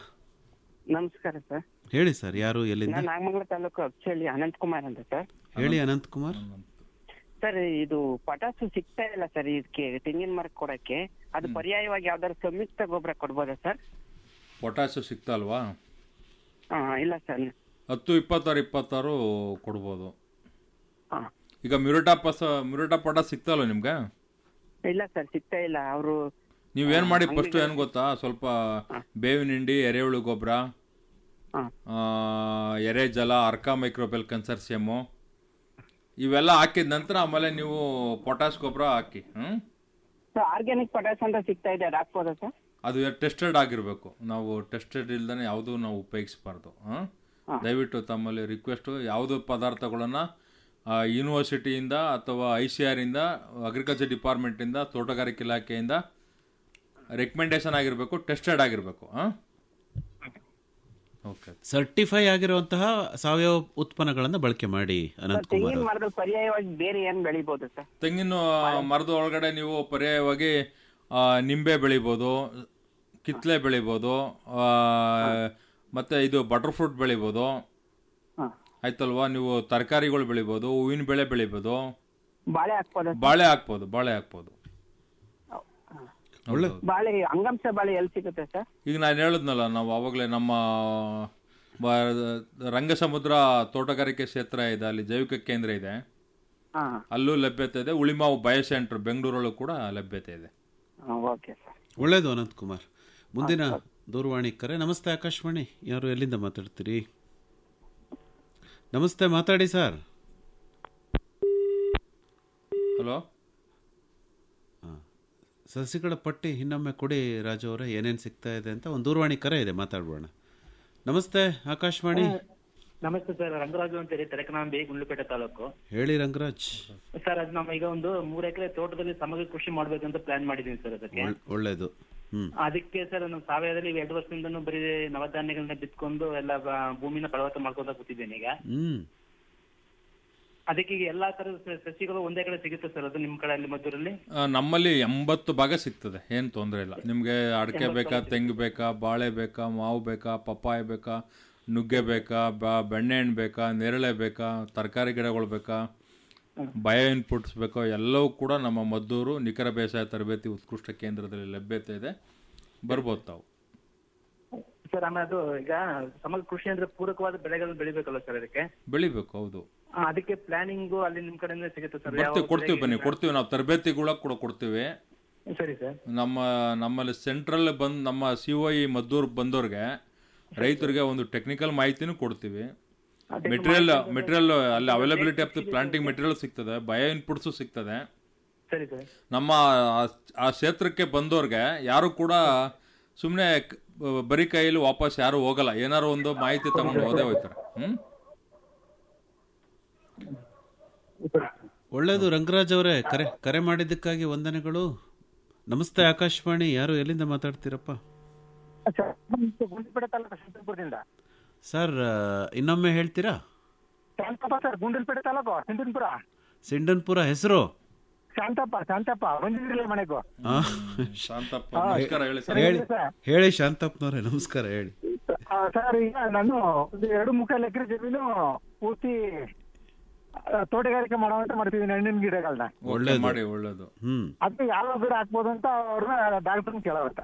ನಮಸ್ಕಾರ ಸರ್ ಹೇಳಿ ಸರ್ ಯಾರು ಎಲ್ಲಿಂದ ನಾನು ನಾಗಮಂಗಲ ತಾಲೂಕು ಅಕ್ಷಳಿ ಅನಂತ್ ಕುಮಾರ್ ಅಂತ ಸರ್ ಹೇಳಿ ಅನಂತ್ ಕುಮಾರ್ ಸರ್ ಇದು ಪಟಾಸು ಸಿಗ್ತಾ ಇಲ್ಲ ಸರ್ ಇದಕ್ಕೆ ತೆಂಗಿನ ಮರ ಕೊಡಕ್ಕೆ ಅದು ಪರ್ಯಾಯವಾಗಿ ಯಾವ್ದಾದ್ರು ಸಂಯುಕ್ತ ಗೊಬ್ಬರ ಕೊಡ್ಬೋದಾ ಸರ್ ಪೊಟ್ಯಾಸು ಸಿಗ್ತಾ ಅಲ್ವಾ ಹಾ ಇಲ್ಲ ಸರ್ ಹತ್ತು ಇಪ್ಪತ್ತಾರು ಇಪ್ಪತ್ತಾರು ಕೊಡ್ಬೋದು ಹಾ. ಈಗ ಮ್ಯೂರಿಟಾ ಪಸ ಮ್ಯೂರಿಟಾ ಪೊಟಾಸ್ ಸಿಗ್ತಲ್ವ ನಿಮ್ಗೆ ಇಲ್ಲ ಸರ್ ಸಿಗ್ತಾ ಇಲ್ಲ ಅವರು ನೀವೇನ್ ಮಾಡಿ ಹಾ, ಫಸ್ಟ್ ಅಂಗಡಿಗೆ- ಏನ್ ಗೊತ್ತಾ ಸ್ವಲ್ಪ ಬೇವಿನ ಹಿಂಡಿ ಎರೆಹುಳು ಗೊಬ್ಬರ ಹಾ. ಎರೆ ಜಲ ಅರ್ಕಾ ಮೈಕ್ರೋಬೆಲ್ ಕನ್ಸರ್ಸಿಯಮ್ಮು ಇವೆಲ್ಲ ಹಾಕಿದ ನಂತರ ಆಮೇಲೆ ನೀವು ಪೊಟ್ಯಾಸ್ ಗೊಬ್ಬರ ಹಾಕಿ ಹ್ಮ್ ಸರ್ ಆರ್ಗ್ಯಾನಿಕ್ ಪಟಾಸ್ ಅಂತ ಸಿಗ್ತಾ ಇದೆ ಅದು ಹಾಕ್ಬೋದಾ ಸರ್ ಅದು ಟೆಸ್ಟೆಡ್ ಆಗಿರಬೇಕು ನಾವು ಟೆಸ್ಟೆಡ್ ಇಲ್ದೇ ಯಾವುದೂ ನಾವು ಉಪಯೋಗಿಸಬಾರ್ದು ದಯವಿಟ್ಟು ತಮ್ಮಲ್ಲಿ ರಿಕ್ವೆಸ್ಟು ಯಾವುದೋ ಪದಾರ್ಥಗಳನ್ನು ಯೂನಿವರ್ಸಿಟಿಯಿಂದ ಅಥವಾ ಐ ಸಿ ಆರಿಂದ ಅಗ್ರಿಕಲ್ಚರ್ ಡಿಪಾರ್ಟ್ಮೆಂಟಿಂದ ತೋಟಗಾರಿಕೆ ಇಲಾಖೆಯಿಂದ ರೆಕಮೆಂಡೇಶನ್ ಆಗಿರಬೇಕು ಟೆಸ್ಟೆಡ್ ಆಗಿರಬೇಕು ಹಾಂ ಓಕೆ ಸರ್ಟಿಫೈ ಆಗಿರುವಂತಹ ಸಾವಯವ ಉತ್ಪನ್ನಗಳನ್ನು ಬಳಕೆ ಮಾಡಿ ಅನಂತ್ ಕುಮಾರ್ ತೆಂಗಿನ ಮರದಲ್ಲಿ ಪರ್ಯಾಯವಾಗಿ ಬೇರೆ ಏನ್ ಬೆಳಿಬೋದು ಸರ್ ತೆಂಗಿನ ಮರದ ಒಳಗಡೆ ನೀವು ಪರ್ಯಾಯವಾಗಿ ಆ, ನಿಂಬೆ ಬೆಳಿಬೋದು ಕಿತ್ಲೆ ಬೆಳಿಬೋದು ಆ, ಮತ್ತೆ ಇದು ಬಟರ್ ಫ್ರೂಟ್ ಬೆಳಿಬೋದು ಆಯ್ತಲ್ವಾ ನೀವು ತರಕಾರಿಗಳು ಬೆಳಿಬೋದು ಹೂವಿನ ಬೆಳೆ ಬೆಳಿಬೋದು ಬಾಳೆ ಹಾಕ್ಬೋದಾ ಸರ್? ಬಾಳೆ ಹಾಕ್ಬೋದು ಬಾಳೆ ಹಾಕ್ಬೋದು ಒಳ್ಳೆ ಬಾಳೆ ಅಂಗಾಂಶ ಬಾಳೆ ಎಲ್ಲಿ ಸಿಗುತ್ತೆ ಸರ್ ಈಗ ನಾನು ಹೇಳಿದ್ನಲ್ಲ ನಾವು ಆವಾಗಲೇ ನಮ್ಮ ಬ- ರಂಗಸಮುದ್ರ ತೋಟಗಾರಿಕೆ ಕ್ಷೇತ್ರ ಇದೆ ಅಲ್ಲಿ ಜೈವಿಕ ಕೇಂದ್ರ ಇದೆ ಹಾ ಅಲ್ಲೂ ಲಭ್ಯತೆ ಇದೆ ಉಳಿಮಾವು ಬಯೋ ಸೆಂಟರ್ ಬೆಂಗಳೂರಲ್ಲೂ ಕೂಡ ಲಭ್ಯತೆ ಇದೆ ಓಕೆ ಸರ್ ಒಳ್ಳೆಯದು ಅನಂತ್ ಕುಮಾರ್ ಮುಂದಿನ ದೂರವಾಣಿ ಕರೆ ನಮಸ್ತೆ ಆಕಾಶವಾಣಿ ಯಾರು ಎಲ್ಲಿಂದ ಮಾತಾಡ್ತೀರಿ ನಮಸ್ತೆ ಮಾತಾಡಿ ಸರ್ ಹಲೋ ಸಸಿಗಳ ಪಟ್ಟಿ ಇನ್ನೊಮ್ಮೆ ಕೊಡಿ ರಾಜು ಅವರೇ ಏನೇನು ಸಿಗ್ತಾ ಇದೆ ಅಂತ ಒಂದು ದೂರವಾಣಿ ಕರೆ ಇದೆ ಮಾತಾಡ್ಬೋಣ ನಮಸ್ತೆ ಆಕಾಶವಾಣಿ ನಮಸ್ತೆ ಸರ್ ರಂಗರಾಜು ಅಂತೇಳಿ ತೆರಕನಾಂಬಿ ಗುಂಡ್ಲುಪೇಟೆ ತಾಲೂಕು ಹೇಳಿ ರಂಗರಾಜ್ ಸರ್ ಅದು ನಮ್ಮ ಈಗ ಒಂದು ಮೂರ್ ಎಕರೆ ತೋಟದಲ್ಲಿ ಸಮಗ್ರ ಕೃಷಿ ಮಾಡ್ಬೇಕಂತ ಪ್ಲಾನ್ ಮಾಡಿದೀನಿ ಸರ್ ಅದಕ್ಕೆ ಒಳ್- ಒಳ್ಳೆಯದು ಹ್ಮ್ ಅದಕ್ಕೆ ಸರ್ ನಮ್ಮ ಸಾವಯವದಲ್ಲಿ ಎರಡು ವರ್ಷದಿಂದನೂ ಬರೀ ನವಧಾನ್ಯಗಳನ್ನ ಬಿತ್ಕೊಂಡು ಎಲ್ಲ ಬ- ಭೂಮಿನ ಫಲವತ್ತ ಮಾಡ್ಕೊತಾ ಕೂತಿದ್ದೇನೆ ಈಗ ಹ್ಮ್ ಅದಕ್ಕೆ ಈಗ ಎಲ್ಲಾ ತರದ ಸ- ಸಸಿಗಳು ಒಂದೇ ಕಡೆ ಸಿಗುತ್ತೆ ಸರ್ ಅದು ನಿಮ್ ಕಡೆ ಅಲ್ಲಿ ಮದ್ದೂರಲ್ಲಿ ಆ, ನಮ್ಮಲ್ಲಿ ಎಂಬತ್ತು ಭಾಗ ಸಿಗ್ತದೆ ಏನು ತೊಂದರೆ ಇಲ್ಲ ನಿಮಗೆ ಅಡಿಕೆ ಬೇಕಾ ತೆಂಗು ಬೇಕಾ ಬಾಳೆ ಬೇಕಾ ಮಾವು ಬೇಕಾ ಪಪ್ಪಾಯ ಬೇಕಾ ನುಗ್ಗೆ ಬೇಕಾ ಬ ಬೆಣ್ಣೆಹಣ್ಣು ಬೇಕಾ ನೇರಳೆ ಬೇಕಾ ತರಕಾರಿ ಗಿಡಗಳು ಬೇಕಾ ಬಯೋ ಇನ್ಪುಟ್ಸ್ ಬೇಕೋ ಎಲ್ಲವೂ ಕೂಡ ನಮ್ಮ ಮದ್ದೂರು ನಿಖರ ಬೇಸಾಯ ತರಬೇತಿ ಉತ್ಕೃಷ್ಟ ಕೇಂದ್ರದಲ್ಲಿ ಲಭ್ಯತೆ ಇದೆ ಬರ್ಬೋದು ತಾವು ಸರ್ ಆಮೇಲೆ ಅದು ಈಗ ಸಮಗ್ರ ಕೃಷಿ ಅಂದ್ರೆ ಪೂರಕವಾದ ಬೆಳೆಗಳನ್ನ ಬೆಳಿಬೇಕಲ್ಲ ಸರ್ ಅದಕ್ಕೆ ಬೆಳಿಬೇಕು ಹೌದು ಆ, ಅದಕ್ಕೆ ಪ್ಲಾನಿಂಗು ಅಲ್ಲಿ ನಿಮ್ ಕಡೆಯಿಂದ ಸಿಗುತ್ತೆ ಸರ್ ಬರ್ತೀವಿ ಕೊಡ್ತೀವಿ ಬನ್ನಿ ಕೊಡ್ತೀವಿ ನಾವು ತರಬೇತಿಗಳ ಕೂಡ ಕೊಡ್ತೀವಿ ಸರಿ ಸರ್ ನಮ್ಮ ನಮ್ಮಲ್ಲಿ ಸೆಂಟ್ರಲ್ ಬಂದು ನಮ್ಮ ಸಿ ಒ ಇ ಮದ್ದೂರು ಬಂದವ್ರಿಗೆ ರೈತರಿಗೆ ಒಂದು ಟೆಕ್ನಿಕಲ್ ಮಾಹಿತಿನೂ ಕೊಡ್ತೀವಿ ಮೆಟೀರಿಯಲ್ ಮೆಟೀರಿಯಲ್ ಅಲ್ಲಿ availability of the planting material ಸಿಗ್ತದೆ ಬಯೋ ಇನ್ಪುಟ್ಸು ಸಿಗ್ತದೆ ಸರಿ ಸರ್ ನಮ್ಮ ಆ- ಆ ಕ್ಷೇತ್ರಕ್ಕೆ ಬಂದವ್ರಿಗೆ ಯಾರು ಕೂಡ ಸುಮ್ಮನೆ ಬರೀ ಕೈಯಲ್ಲಿ ವಾಪಸ್ ಯಾರು ಹೋಗಲ್ಲ ಏನಾರು ಒಂದು ಮಾಹಿತಿ ತಗೊಂಡು ಹೋದೇ ಹೋಯ್ತಾರೆ ಹ್ಮ್ ಒಳ್ಳೇದು ರಂಗರಾಜ್ ಅವರೇ ಕರೆ ಕರೆ ಮಾಡಿದ್ದಕ್ಕಾಗಿ ವಂದನೆಗಳು ನಮಸ್ತೆ ಆಕಾಶವಾಣಿ ಯಾರು ಎಲ್ಲಿಂದ ಮಾತಾಡ್ತೀರಪ್ಪ ಗುಂಡ್ಲಪೇಟೆ ತಾಲೂಕು ಸಿಂಧನಪುರದಿಂದ ಸರ್ ಆ, ಇನ್ನೊಮ್ಮೆ ಹೇಳ್ತೀರಾ ಶಾಂತಪ್ಪ ಸರ್ ಗುಂಡಲ್ಪೇಟೆ ತಾಲೂಕು ಸಿಂಧನಪುರ ಸಿಂಡನ್ಪುರ ಹೆಸರು ಶಾಂತಪ್ಪ ಶಾಂತಪ್ಪ ಬಂದಿದ್ರಲ್ಲ ಮನೆಗೂ ಆ, ಶಾಂತಪ್ಪ ಹಾ. ನಮಸ್ಕಾರ ಹೇಳಿ ಸರ್ ಹೇಳಿ ಹೇಳಿ ಶಾಂತಪ್ಪನವ್ರೆ ನಮಸ್ಕಾರ ಹೇಳಿ ಆ, ಸರ್ ಈಗ ನಾನು ಒಂದು ಎರಡು ಮುಕ್ಕಾಲು ಎಕರೆ ಜಮೀನು ಪೂರ್ತಿ ಆ, ತೋಟಗಾರಿಕೆ ಮಾಡುವಂತ ಮಾಡ್ತಿದ್ದೀನಿ ಹಣ್ಣಿನ ಗಿಡಗಳನ್ನ ಓಕೆ, ಒಳ್ಳೇದು. ಮಾಡಿ ಒಳ್ಳೇದು ಹ್ಮ್ ಅದು ಯಾವ ಗಿಡ ಹಾಕ್ಬೋದು ಅಂತ ಅವ್ರನ್ನ ಡಾಕ್ಟರ್ ಕೇಳವಂತ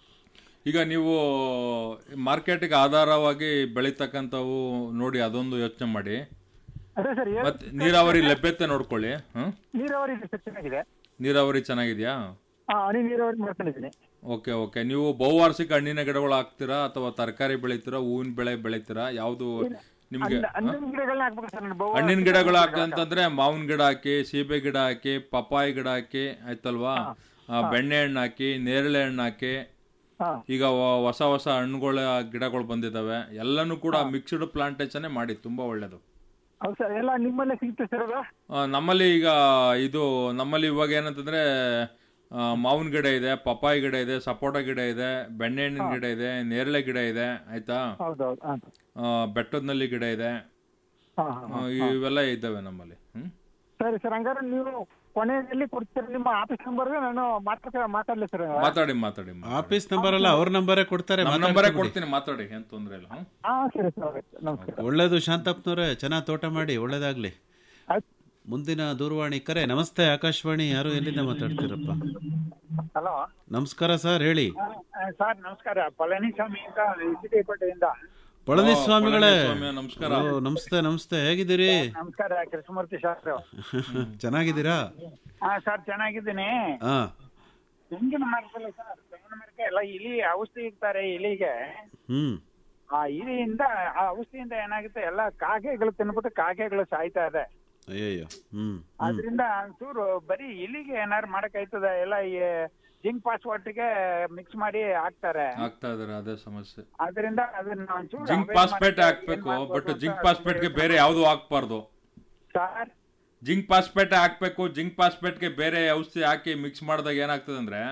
ಈಗ ನೀವು ಮಾರ್ಕೆಟ್ಗೆ ಆಧಾರವಾಗಿ ಬೆಳೀತಕ್ಕಂಥವು ನೋಡಿ ಅದೊಂದು ಯೋಚನೆ ಮಾಡಿ ಅದೇ ಸರ್ ಏನ್- ಮತ್ತೆ ನೀರಾವರಿ ಲಭ್ಯತೆ ನೋಡ್ಕೊಳ್ಳಿ ಹ್ಮ್ ನೀರಾವರಿ ಇದೆ ಸರ್ ಚೆನ್ನಾಗಿದೆ ನೀರಾವರಿ ಚೆನ್ನಾಗಿದ್ಯಾ ಆ, ಹನಿ ನೀರಾವರಿ ಮಾಡ್ಕೊಂಡಿದ್ದೀನಿ ಓಕೆ ಓಕೆ ನೀವು ಬಹುವಾರ್ಷಿಕ ಹಣ್ಣಿನ ಗಿಡಗಳು ಹಾಕ್ತೀರಾ ಅಥವಾ ತರಕಾರಿ ಬೆಳಿತೀರಾ ಹೂವಿನ ಬೆಳೆ ಬೆಳಿತೀರಾ ಯಾವುದು ನಿಮ್ಗೆ ಹಣ್ಣ- ಹಣ್ಣಿನ ಗಿಡಗಳನ್ನ ಹಾಕ್ಬೇಕು ಸರ್ ನಾನು ಬಹು- ಹಣ್ಣಿನ ಗಿಡಗಳು ಹಾಕಂತಂದ್ರೆ ಮಾವಿನ ಗಿಡ ಹಾಕಿ ಸೀಬೆ ಗಿಡ ಹಾಕಿ ಪಪ್ಪಾಯಿ ಗಿಡ ಹಾಕಿ ಆಯ್ತಲ್ವಾ ಆ, ಬೆಣ್ಣೆ ಹಣ್ಣು ಹಾಕಿ ನೇರಳೆ ಹಣ್ಣು ಹಾಕಿ ಈಗ ವ- ಹೊಸ ಹೊಸ ಹಣ್ಣುಗಳ ಗಿಡಗಳು ಬಂದಿದಾವೆ ಎಲ್ಲನೂ ಕೂಡ ಮಿಕ್ಸ್ಡ್ ಪ್ಲಾಂಟೇಶನ್ ಮಾಡಿ ತುಂಬಾ ಒಳ್ಳೇದು ಹೌದು ಸರ್ ಎಲ್ಲ ನಿಮ್ಮಲ್ಲೇ ಸಿಗುತ್ತೆ ಸರ್ ಅದು ಆ, ನಮ್ಮಲ್ಲಿ ಈಗ ಇದು ನಮ್ಮಲ್ಲಿ ಇವಾಗ ಏನಂತಂದ್ರೆ ಆ, ಮಾವಿನ ಗಿಡ ಇದೆ ಪಪ್ಪಾಯಿ ಗಿಡ ಇದೆ ಸಪೋಟ ಗಿಡ ಇದೆ ಬೆಣ್ಣೆಹಣ್ಣಿನ ಗಿಡ ಇದೆ ನೇರಳೆ ಗಿಡ ಇದೆ ಆಯ್ತಾ ಹೌದೌದು ಹಾ. ಆ, ಬೆಟ್ಟದನಲ್ಲಿ ಗಿಡ ಇದೆ ಹಾ, ಹಾ, ಆ, ಇವೆಲ್ಲ ಇದ್ದಾವೆ ನಮ್ಮಲ್ಲಿ ಹ್ಮ್ ಸರಿ ಸರ್ ಹಂಗಾದ್ರೆ ನೀವು ಕೊನೆಯಲ್ಲಿ ಕೊಡ್ತೀರ ನಿಮ್ಮ ಆಫೀಸ್ ನಂಬರ್ ನಾನು ಮಾತಾಡ ಮಾತಾಡ್ಲಿ ಸರ್ ಮಾತಾಡಿ ಮಾತಾಡಿ ಆಫೀಸ್ ನಂಬರ್ ಅಲ್ಲ ಅವ್ರ ನಂಬರೇ ಕೊಡ್ತಾರೆ ನಮ್ಮ ಮಾತಾಡ್ತಾ ನಂಬರೇ ಬಿಡಿ. ಕೊಡ್ತೀನಿ ಮಾತಾಡಿ ಏನ್ ತೊಂದ್ರೆ ಇಲ್ಲ ಹ್ಮ್? ಹಾ ಸರಿ ಸರ್ ನಮಸ್ಕಾರ ಒಳ್ಳೇದು ಶಾಂತಪ್ಪನವ್ರೆ ಚೆನ್ನಾಗಿ ತೋಟ ಮಾಡಿ ಒಳ್ಳೇದಾಗ್ಲಿ ಮುಂದಿನ ದೂರವಾಣಿ ಕರೆ ನಮಸ್ತೆ ಆಕಾಶವಾಣಿ ಯಾರು ಎಲ್ಲಿಂದ ಮಾತಾಡ್ತೀರಪ್ಪ ಹಲೋ ನಮಸ್ಕಾರ ಸರ್ ಹೇಳಿ ಸರ್ ನಮಸ್ಕಾರ ಪಳನಿಸ್ವಾಮಿ ಅಂತ ಸಿಟಿಪೇಟೆಯಿಂದ ಪಳನಿಸ್ವಾಮಿಗಳೇ ಪಳನಿಸ್ವಾಮಿ, ನಮಸ್ಕಾರ. ಓ, ನಮಸ್ತೆ ನಮಸ್ತೆ ಹೇಗಿದ್ದೀರಿ ನಮಸ್ಕಾರ ಕೃಷ್ಣಮೂರ್ತಿ ಶಾಸ್ತ್ರಿ ಚೆನ್ನಾಗಿದ್ದೀರಾ ಹಾ ಸರ್ ಚೆನ್ನಾಗಿದ್ದೀನಿ ಹಾ ತೆಂಗಿನ ಮರದಲ್ಲಿ ಸರ್ ತೆಂಗಿನ ಮರಕ್ಕೆ ಎಲ್ಲ ಇಲಿ ಔಷಧಿ ಇರ್ತಾರೆ ಇಲಿಗೆ ಹ್ಮ್ ಆ ಇಲಿಯಿಂದ ಆ ಔಷಧಿಯಿಂದ ಏನಾಗುತ್ತೆ ಎಲ್ಲ ಕಾಗೆಗಳು ತಿನ್ಬಿಟ್ಟು ಕಾಗೆಗಳು ಸಾಯ್ತಾ ಇದೆ ಅಯ್ಯಯ್ಯೋ ಹ್ಮ್ ಹ್ಮ್ ಅದರಿಂದ ಒಂಚೂರು ಬರೀ ಇಲಿಗೆ ಏನಾರು ಮಾಡಕ್ಕಾಯ್ತದ ಎಲ್ಲ ಈ ಜಿಂಕ್ ಪಾಸ್ವರ್ಡ್ಗೆ ಮಿಕ್ಸ್ ಮಾಡಿ ಹಾಕ್ತಾರೆ ಆಗ್ತಾ ಇದಾರೆ ಅದೇ ಸಮಸ್ಯೆ ಅದರಿಂದ ಅದನ್ನ ಒಂಚೂರು ಜಿಂಕ್ avoid ಪಾಸ್ಪೇಟ್ ಮಾಡಕ್ಕೆ ಹಾಕ್ಬೇಕು ಏನ್ ಮಾಡ್ಬೋದು ಬಟ್ ಅಂತ ಜಿಂಕ್ ಪಾಸ್ಪೇಟ್ಗೆ ಬೇರೆ ಯಾವುದು ಹಾಕ್ಬಾರ್ದು ಸರ್ ಜಿಂಕ್ ಪಾಸ್ಪೇಟ್ ಹಾಕ್ಬೇಕು ಜಿಂಕ್ ಪಾಸ್ಪೇಟ್ಗೆ ಬೇರೆ ಔಷಧಿ ಹಾಕಿ ಮಿಕ್ಸ್ ಮಾಡಿದಾಗ ಏನಾಗ್ತದೆ ಅಂದ್ರೆ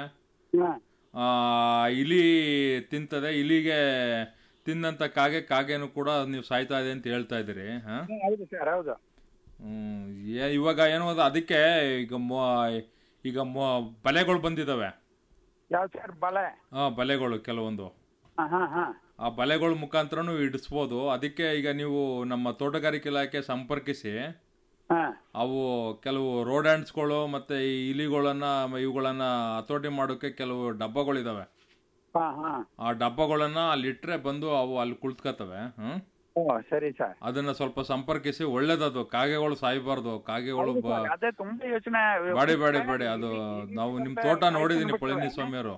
ಆ, ಇಲಿ ತಿಂತದೆ ಇಲಿಗೆ ತಿಂದಂತ ಕಾಗೆ ಕಾಗೆನು ಕೂಡ ನೀವು ಸಾಯ್ತಾ ಇದೆ ಅಂತ ಹೇಳ್ತಾ ಇದ್ದೀರಿ ಹಾ ಹೌದು ಸರ್ ಹೌದು ಹ್ಮ್, ಏ- ಇವಾಗ ಏನು ಅದು ಅದಕ್ಕೆ ಈಗ ಮೊ- ಈಗ ಮೊ- ಬಲೆಗಳು ಬಂದಿದಾವೆ ಯಾವ ಸರ್ ಬಲೆ ಆ ಬಲೆಗಳು ಕೆಲವೊಂದು ಹಾ ಹಾ ಹಾ ಆ ಬಲೆಗಳ ಮುಖಾಂತರನು ಇಡಿಸ್ಬೋದು ಅದಕ್ಕೆ ಈಗ ನೀವು ನಮ್ಮ ತೋಟಗಾರಿಕೆ ಇಲಾಖೆ ಸಂಪರ್ಕಿಸಿ ಹಾ ಅವು ಕೆಲವು ರೋಡ್ಯಾಂಡ್ಸ್ಗಳು ಮತ್ತೆ ಈ ಇಲಿಗಳನ್ನ ಇವುಗಳನ್ನ ಹತೋಟಿ ಮಾಡೋಕೆ ಕೆಲವು ಡಬ್ಬಗಳಿದಾವೆ ಹಾ ಹಾ ಆ ಡಬ್ಬಗಳನ್ನ ಅಲ್ಲಿ ಇಟ್ರೆ ಬಂದು ಅವು ಅಲ್ಲಿ ಕುಳಿತ್ಕೋತವೆ ಹ್ಮ್ ಓ ಸರಿ ಸರ್ ಅದನ್ನ ಸ್ವಲ್ಪ ಸಂಪರ್ಕಿಸಿ ಒಳ್ಳೇದದು ಕಾಗೆಗಳು ಸಾಯ್ಬಾರ್ದು ಕಾಗೆಗಳು ಬ- ಅದೇ ತುಂಬಾ ಯೋಚನೆ ಬಾಡಿ ಬಾಡಿ ಬಾಡಿ ಅದು ನಾವು ನಿಮ್ ತೋಟ ನೋಡಿದೀನಿ ಪಳನಿ ಸ್ವಾಮಿಯವರು